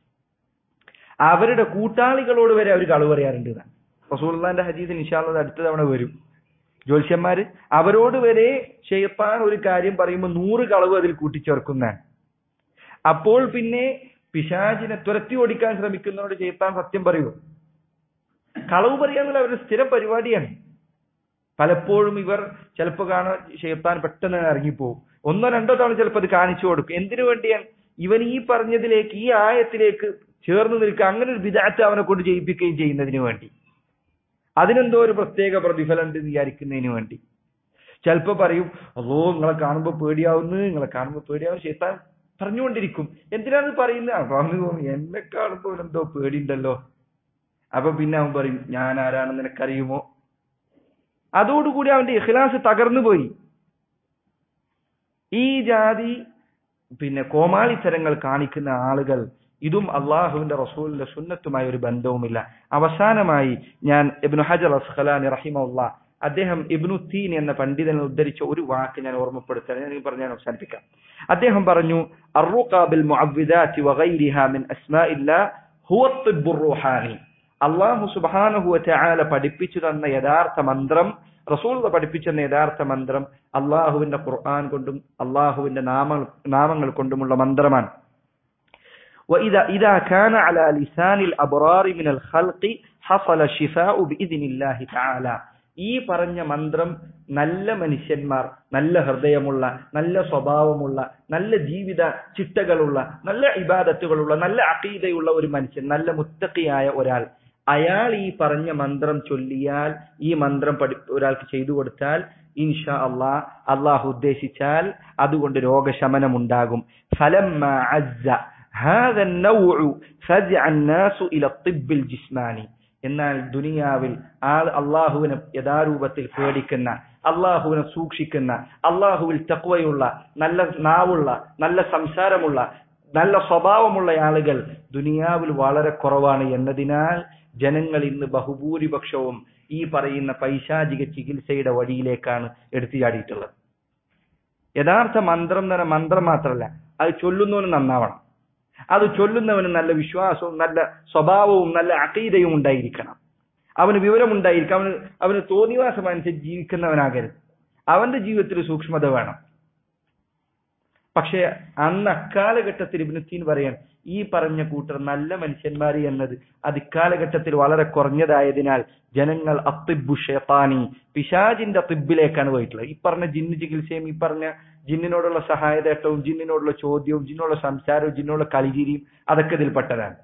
അവരുടെ കൂട്ടാളികളോട് വരെ അവർ കളവ് പറയാറുണ്ട് റസൂള്ളാന്റെ ഹദീസിന് ഇൻഷാള്ളത് അടുത്ത തവണ വരും ജ്യോത്സ്യന്മാര് അവരോട് വരെ ഷെയ്ത്താൻ ഒരു കാര്യം പറയുമ്പോൾ നൂറ് കളവ് അതിൽ കൂട്ടിച്ചേർക്കുന്നതാണ് അപ്പോൾ പിന്നെ പിശാചിനെ തുരത്തി ഓടിക്കാൻ ശ്രമിക്കുന്നവരോട് ഷെയ്ത്താൻ സത്യം പറയൂ കളവ് പറയാന്നുള്ള അവരുടെ സ്ഥിരം പരിപാടിയാണ് പലപ്പോഴും ഇവർ ചിലപ്പോൾ കാണാൻ ഷെയ്ത്താൻ പെട്ടെന്ന് ഇറങ്ങിപ്പോവും ഒന്നോ രണ്ടോ തവണ ചിലപ്പോൾ അത് കാണിച്ചു കൊടുക്കും എന്തിനു വേണ്ടിയാണ് ഇവൻ ഈ പറഞ്ഞതിലേക്ക് ഈ ആയത്തിലേക്ക് ചേർന്ന് നിൽക്കുക അങ്ങനെ ഒരു വിദാത്ത് അവനെ കൊണ്ട് ചെയ്യിപ്പിക്കുകയും ചെയ്യുന്നതിന് വേണ്ടി അതിനെന്തോ ഒരു പ്രത്യേക പ്രതിഫലം ഉണ്ട് വിചാരിക്കുന്നതിന് വേണ്ടി ചിലപ്പോ പറയും അതോ നിങ്ങളെ കാണുമ്പോ പേടിയാവുന്നു നിങ്ങളെ കാണുമ്പോ പേടിയാവും ഷെയ്ത്താൻ പറഞ്ഞുകൊണ്ടിരിക്കും എന്തിനാണ് പറയുന്നത് പറഞ്ഞു തോന്നി എന്നെ കാണുമ്പോ എന്തോ പേടിയുണ്ടല്ലോ അപ്പൊ പിന്നെ അവൻ പറയും ഞാൻ ആരാണെന്ന് നിനക്കറിയുമോ അതോടുകൂടി അവന്റെ ഇഖ്ലാസ് തകർന്നു പോയി ഈ ജാതി പിന്നെ കോമാളിത്തരങ്ങൾ കാണിക്കുന്ന ആളുകൾ ഇതും അള്ളാഹുവിന്റെ റസൂലിന്റെ സുന്നത്തുമായ ഒരു ബന്ധവുമില്ല അവസാനമായി ഞാൻ ഇബ്നു ഹജർ അസ്ഖലാനി റഹിമുള്ള അദ്ദേഹം ഇബ്നു തീൻ എന്ന പണ്ഡിതനെ ഉദ്ധരിച്ച ഒരു വാക്ക് ഞാൻ ഓർമ്മപ്പെടുത്താൻ ഞാൻ പറഞ്ഞ് ഞാൻ അവസാനിപ്പിക്കാം അദ്ദേഹം പറഞ്ഞു അറുഖാബിൽ മുഅവ്വിദാത്തി വഗൈരിഹാ മിൻ അസ്മാഇല്ലാ ഹുവ الطب الروحاني അള്ളാഹു സുബ്ഹാനഹു വതആല പഠിപ്പിച്ചു തന്ന യഥാർത്ഥ മന്ത്രം റസൂൽ പഠിപ്പിച്ചു തന്ന യഥാർത്ഥ മന്ത്രം അള്ളാഹുവിന്റെ ഖുർആൻ കൊണ്ടും അള്ളാഹുവിന്റെ നാമങ്ങൾ നാമങ്ങൾ കൊണ്ടുമുള്ള മന്ത്രമാണ് وإذا إذا كان على لسان الأبرار من الخلق حصل الشفاء بإذن الله تعالى ഈ പറഞ്ഞ മന്ത്രം നല്ല മനുഷ്യന്മാർ നല്ല ഹൃദയമുള്ള നല്ല സ്വഭാവമുള്ള നല്ല ജീവിത ചിട്ടകളുള്ള നല്ല ഇബാദത്തുകളുള്ള നല്ല അഖീദയുള്ള ഒരു മനുഷ്യൻ നല്ല മുത്തക്കിയായ ഒരാൾ അയാൾ ഈ പറഞ്ഞ മന്ത്രം ചൊല്ലിയാൽ ഈ മന്ത്രം പഠി ഒരാൾക്ക് ചെയ്തു കൊടുത്താൽ ഇൻഷാ അള്ളാ അള്ളാഹു ഉദ്ദേശിച്ചാൽ അതുകൊണ്ട് രോഗശമനം ഉണ്ടാകും ഫലമ്മ അസ്സ هذا النوع فزع الناس إلى الطب الجسماني എന്നാൽ ദുനിയാവിൽ ആൾ അള്ളാഹുവിനെ യഥാരൂപത്തിൽ പേടിക്കുന്ന അള്ളാഹുവിനെ സൂക്ഷിക്കുന്ന അള്ളാഹുവിൽ തക്വയുള്ള നല്ല നാവുള്ള നല്ല സംസാരമുള്ള നല്ല സ്വഭാവമുള്ള ആളുകൾ ദുനിയാവിൽ വളരെ കുറവാണ് എന്നതിനാൽ ജനങ്ങൾ ഇന്ന് ബഹുഭൂരിപക്ഷവും ഈ പറയുന്ന പൈശാചിക ചികിത്സയുടെ വഴിയിലേക്കാണ് എടുത്തു ചാടിയിട്ടുള്ളത് യഥാർത്ഥ മന്ത്രം എന്ന് പറഞ്ഞ മന്ത്രം മാത്രമല്ല അത് ചൊല്ലുന്നവന് നന്നാവണം അത് ചൊല്ലുന്നവന് നല്ല വിശ്വാസവും നല്ല സ്വഭാവവും നല്ല അക്കീതയും ഉണ്ടായിരിക്കണം അവന് വിവരമുണ്ടായിരിക്കും അവന് അവന് തോന്നിവാസം അനുസരിച്ച് ജീവിക്കുന്നവനാകരുത് അവന്റെ ജീവിതത്തിൽ സൂക്ഷ്മത വേണം പക്ഷെ അന്ന് അക്കാലഘട്ടത്തിൽ ഇബ്നുത്തീൻ പറയാൻ ഈ പറഞ്ഞ കൂട്ടർ നല്ല മനുഷ്യന്മാർ എന്നത് അത് ഇക്കാലഘട്ടത്തിൽ വളരെ കുറഞ്ഞതായതിനാൽ ജനങ്ങൾ അത്തിബു ഷെത്താനി പിശാജിന്റെ തിബിലേക്കാണ് പോയിട്ടുള്ളത് ഈ പറഞ്ഞ ജിന്ന് ചികിത്സയും ഈ പറഞ്ഞ ജിന്നിനോടുള്ള സഹായതേട്ടവും ജിന്നിനോടുള്ള ചോദ്യവും ജിന്നോടുള്ള സംസാരവും ജിന്നോടുള്ള കളിചിരിയും അതൊക്കെ ഇതിൽപ്പെട്ടതാണ്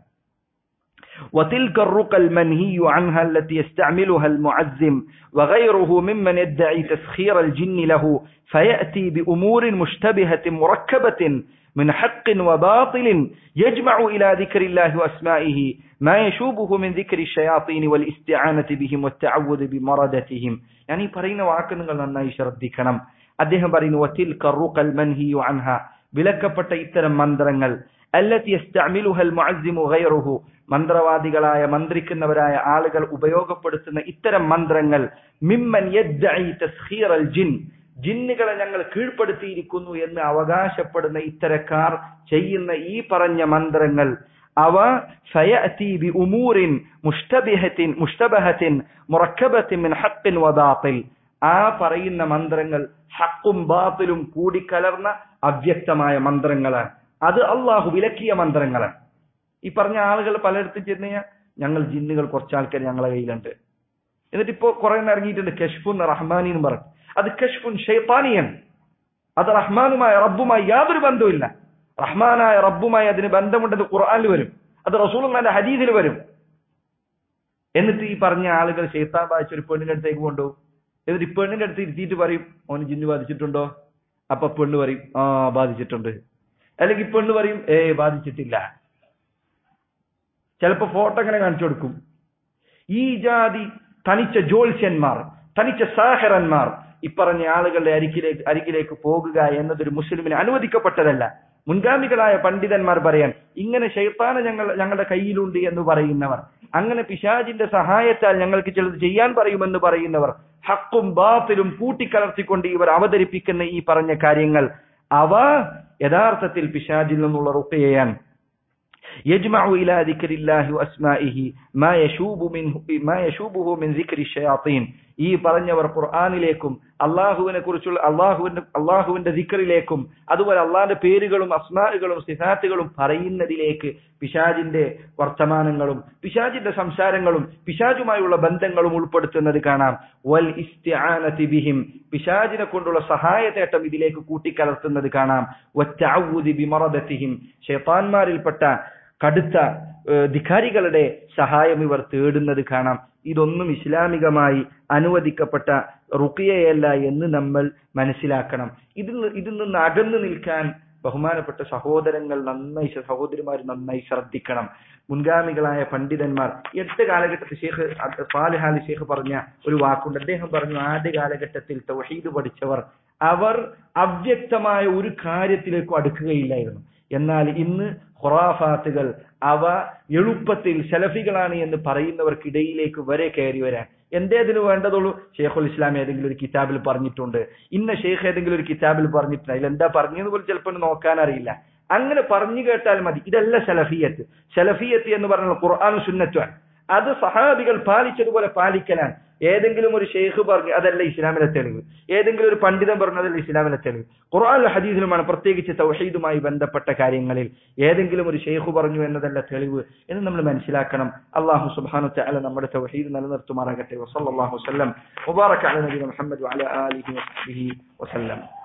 وتلك الرقى المنهي عنها التي يستعملها المعزم وغيره ممن يدعي تسخير الجن له فيأتي بأمور مشتبهة مركبة من حق وباطل يجمع إلى ذكر الله وأسمائه ما يشوبه من ذكر الشياطين والاستعانة بهم والتعوذ بمردتهم يعني പറയുന്ന വാക്ക് നിങ്ങൾ നന്നായി ശ്രദ്ധിക്കണം അദ്ദേഹം പറയുന്നു വത്തിൽ കറുക്കൽ മൻഹിയു അൻഹ വിലക്കപ്പെട്ട ഇത്തരം മന്ത്രങ്ങൾ അല്ലത്തി യസ്തഅമിലുഹൽ മുഅസ്സിമു ഗൈറുഹു മന്ത്രവാദികളായ മന്ത്രിക്കുന്നവരായ ആളുകൾ ഉപയോഗപ്പെടുത്തുന്ന ഇത്തരം മന്ത്രങ്ങൾ മിമ്മൻ യദ്ദഈ തസ്ഖീറൽ ജിൻ ജിന്നുകളെ ഞങ്ങൾ കീഴ്പ്പെടുത്തിയിരിക്കുന്നു എന്ന് അവകാശപ്പെടുന്ന ഇത്തരക്കാർ ചെയ്യുന്ന ഈ പറഞ്ഞ മന്ത്രങ്ങൾ അവ സയഅതി ബി ഉമൂരിൻ മുഷ്തബിഹത്തിൻ മുഷ്തബഹത്തിൻ മുറക്കബത്തിൻ മിൻ ഹഖ്ഖിൻ വബാത്തിൽ ആ പറയുന്ന മന്ത്രങ്ങൾ ഹക്കും ബാത്തിലും കൂടിക്കലർന്ന അവ്യക്തമായ മന്ത്രങ്ങളാണ് അത് അള്ളാഹു വിലക്കിയ മന്ത്രങ്ങളാണ് ഈ പറഞ്ഞ ആളുകൾ പലയിടത്തും ചെന്ന് കഴിഞ്ഞാൽ ഞങ്ങൾ ജിന്നുകൾ കുറച്ച് ആൾക്കാർ ഞങ്ങളെ കയ്യിലുണ്ട് എന്നിട്ട് ഇപ്പോ കുറെ ഇറങ്ങിയിട്ടുണ്ട് കഷ്ഫുൻ റഹ്മാനി എന്ന് പറഞ്ഞു അത് കഷ്ഫുൻ ഷെയ്ത്താനിയാണ് അത് റഹ്മാനുമായ റബ്ബുമായി യാതൊരു ബന്ധവുമില്ല റഹ്മാനായ റബ്ബുമായി അതിന് ബന്ധമുണ്ടെന്ന് ഖുർആനിൽ വരും അത് റസൂൽ ഹദീസിൽ വരും എന്നിട്ട് ഈ പറഞ്ഞ ആളുകൾ ഷെയ്ത്താൻ ബാധിച്ച ഒരു പെണ്ണിന്റെ അടുത്തേക്ക് കൊണ്ടുപോകും എന്നിട്ട് ഈ പെണ്ണിന്റെ അടുത്ത് ഇരുത്തിയിട്ട് പറയും ഓന് ജിന്ന് ബാധിച്ചിട്ടുണ്ടോ അപ്പൊ പെണ്ണ് പറയും ആ ബാധിച്ചിട്ടുണ്ട് അല്ലെങ്കിൽ പെണ്ണ് പറയും ഏ ബാധിച്ചിട്ടില്ല ചിലപ്പോ ഫോട്ടോ അങ്ങനെ കാണിച്ചു കൊടുക്കും ഈ ജാതി തനിച്ച ജ്യോത്സ്യന്മാർ തനിച്ച സാഹരന്മാർ ഇപ്പറഞ്ഞ ആളുകളുടെ അരികിലേക്ക് അരികിലേക്ക് പോകുക എന്നതൊരു മുസ്ലിമിന് അനുവദിക്കപ്പെട്ടതല്ല മുൻഗാമികളായ പണ്ഡിതന്മാർ പറയാൻ ഇങ്ങനെ ഷെയ്ത്താന് ഞങ്ങൾ ഞങ്ങളുടെ കയ്യിലുണ്ട് എന്ന് പറയുന്നവർ അങ്ങനെ പിശാജിന്റെ സഹായത്താൽ ഞങ്ങൾക്ക് ചിലത് ചെയ്യാൻ പറയുമെന്ന് പറയുന്നവർ ഹക്കും ബാത്തിലും കൂട്ടിക്കലർത്തിക്കൊണ്ട് ഇവർ അവതരിപ്പിക്കുന്ന ഈ പറഞ്ഞ കാര്യങ്ങൾ അവ യഥാർത്ഥത്തിൽ പിശാജിൽ നിന്നുള്ള റുക്കയാണ് يجمع إلى ذكر الله وأسمائه ما يشوب منه ما يشوبه من ذكر الشياطين ഈ പറഞ്ഞവർ ഖുർആാനിലേക്കും അള്ളാഹുവിനെ കുറിച്ചുള്ള അള്ളാഹുവിന്റെ അള്ളാഹുവിന്റെ ദിക്കറിലേക്കും അതുപോലെ അള്ളാഹിന്റെ പേരുകളും അസ്മാറുകളും സിഫാത്തുകളും പറയുന്നതിലേക്ക് പിശാജിന്റെ വർത്തമാനങ്ങളും പിശാജിന്റെ സംസാരങ്ങളും പിശാജുമായുള്ള ബന്ധങ്ങളും ഉൾപ്പെടുത്തുന്നത് കാണാം വൽ ഇസ്തിആനതി ബിഹിം പിശാജിനെ കൊണ്ടുള്ള സഹായതേട്ടം ഇതിലേക്ക് കൂട്ടിക്കലർത്തുന്നത് കാണാം വത്തഅവൂദി ബിമറദതിഹിം ഷൈത്താൻമാരിൽപ്പെട്ട കടുത്ത ധിക്കാരികളുടെ സഹായം ഇവർ തേടുന്നത് കാണാം ഇതൊന്നും ഇസ്ലാമികമായി അനുവദിക്കപ്പെട്ട റുക്കിയയല്ല എന്ന് നമ്മൾ മനസ്സിലാക്കണം ഇതിൽ ഇതിൽ നിന്ന് അകന്നു നിൽക്കാൻ ബഹുമാനപ്പെട്ട സഹോദരങ്ങൾ നന്നായി സഹോദരിമാർ നന്നായി ശ്രദ്ധിക്കണം മുൻഗാമികളായ പണ്ഡിതന്മാർ ഈ അടുത്ത കാലഘട്ടത്തിൽ ഷേഖ് സാലിഹാലി ഷേഖ് പറഞ്ഞ ഒരു വാക്കുണ്ട് അദ്ദേഹം പറഞ്ഞു ആദ്യ കാലഘട്ടത്തിൽ തൗഹീദ് പഠിച്ചവർ അവർ അവ്യക്തമായ ഒരു കാര്യത്തിലേക്കും അടുക്കുകയില്ലായിരുന്നു എന്നാൽ ഇന്ന് ഖുറാഫാത്തുകൾ അവ എളുപ്പത്തിൽ സലഫികളാണ് എന്ന് പറയുന്നവർക്കിടയിലേക്ക് വരെ കയറി വരാൻ എന്തേ അതിന് വേണ്ടതുള്ളൂ ഷെയ്ഖുൽ ഇസ്ലാം ഏതെങ്കിലും ഒരു കിതാബിൽ പറഞ്ഞിട്ടുണ്ട് ഇന്ന ഷെയ്ഖ് ഏതെങ്കിലും ഒരു കിതാബിൽ പറഞ്ഞിട്ടുണ്ട് അതിൽ എന്താ പറഞ്ഞതെന്ന് പോലും ചിലപ്പോൾ നോക്കാൻ അറിയില്ല അങ്ങനെ പറഞ്ഞു കേട്ടാൽ മതി ഇതല്ല സലഫിയത്ത് സലഫിയത്ത് എന്ന് പറഞ്ഞാൽ ഖുർആാനും സുന്നത്തുമാണ് അത് സഹാബികൾ പാലിച്ചതുപോലെ പാലിക്കലാണ് ഏതെങ്കിലും ഒരു ഷെയ്ഖ് പറഞ്ഞു അതല്ല ഇസ്ലാമിലെ തെളിവ് ഏതെങ്കിലും ഒരു പണ്ഡിതൻ പറഞ്ഞു അതല്ല ഇസ്ലാമിലെ തെളിവ് ഖുർആൻ ഹദീസിലുമാണ് പ്രത്യേകിച്ച് തൗഹീദുമായി ബന്ധപ്പെട്ട കാര്യങ്ങളിൽ ഏതെങ്കിലും ഒരു ഷെയ്ഖ് പറഞ്ഞു എന്നതല്ല തെളിവ് എന്ന് നമ്മൾ മനസ്സിലാക്കണം അള്ളാഹു സുബ്ഹാനഹു തആല നമ്മുടെ തൗഹീദ് നിലനിർത്തുമാറാകട്ടെ വസല്ലല്ലാഹു വസല്ലം മുബാറക അല നബിന മുഹമ്മദ് വഅല ആലിഹി വസഹ്ബിഹി വസല്ലം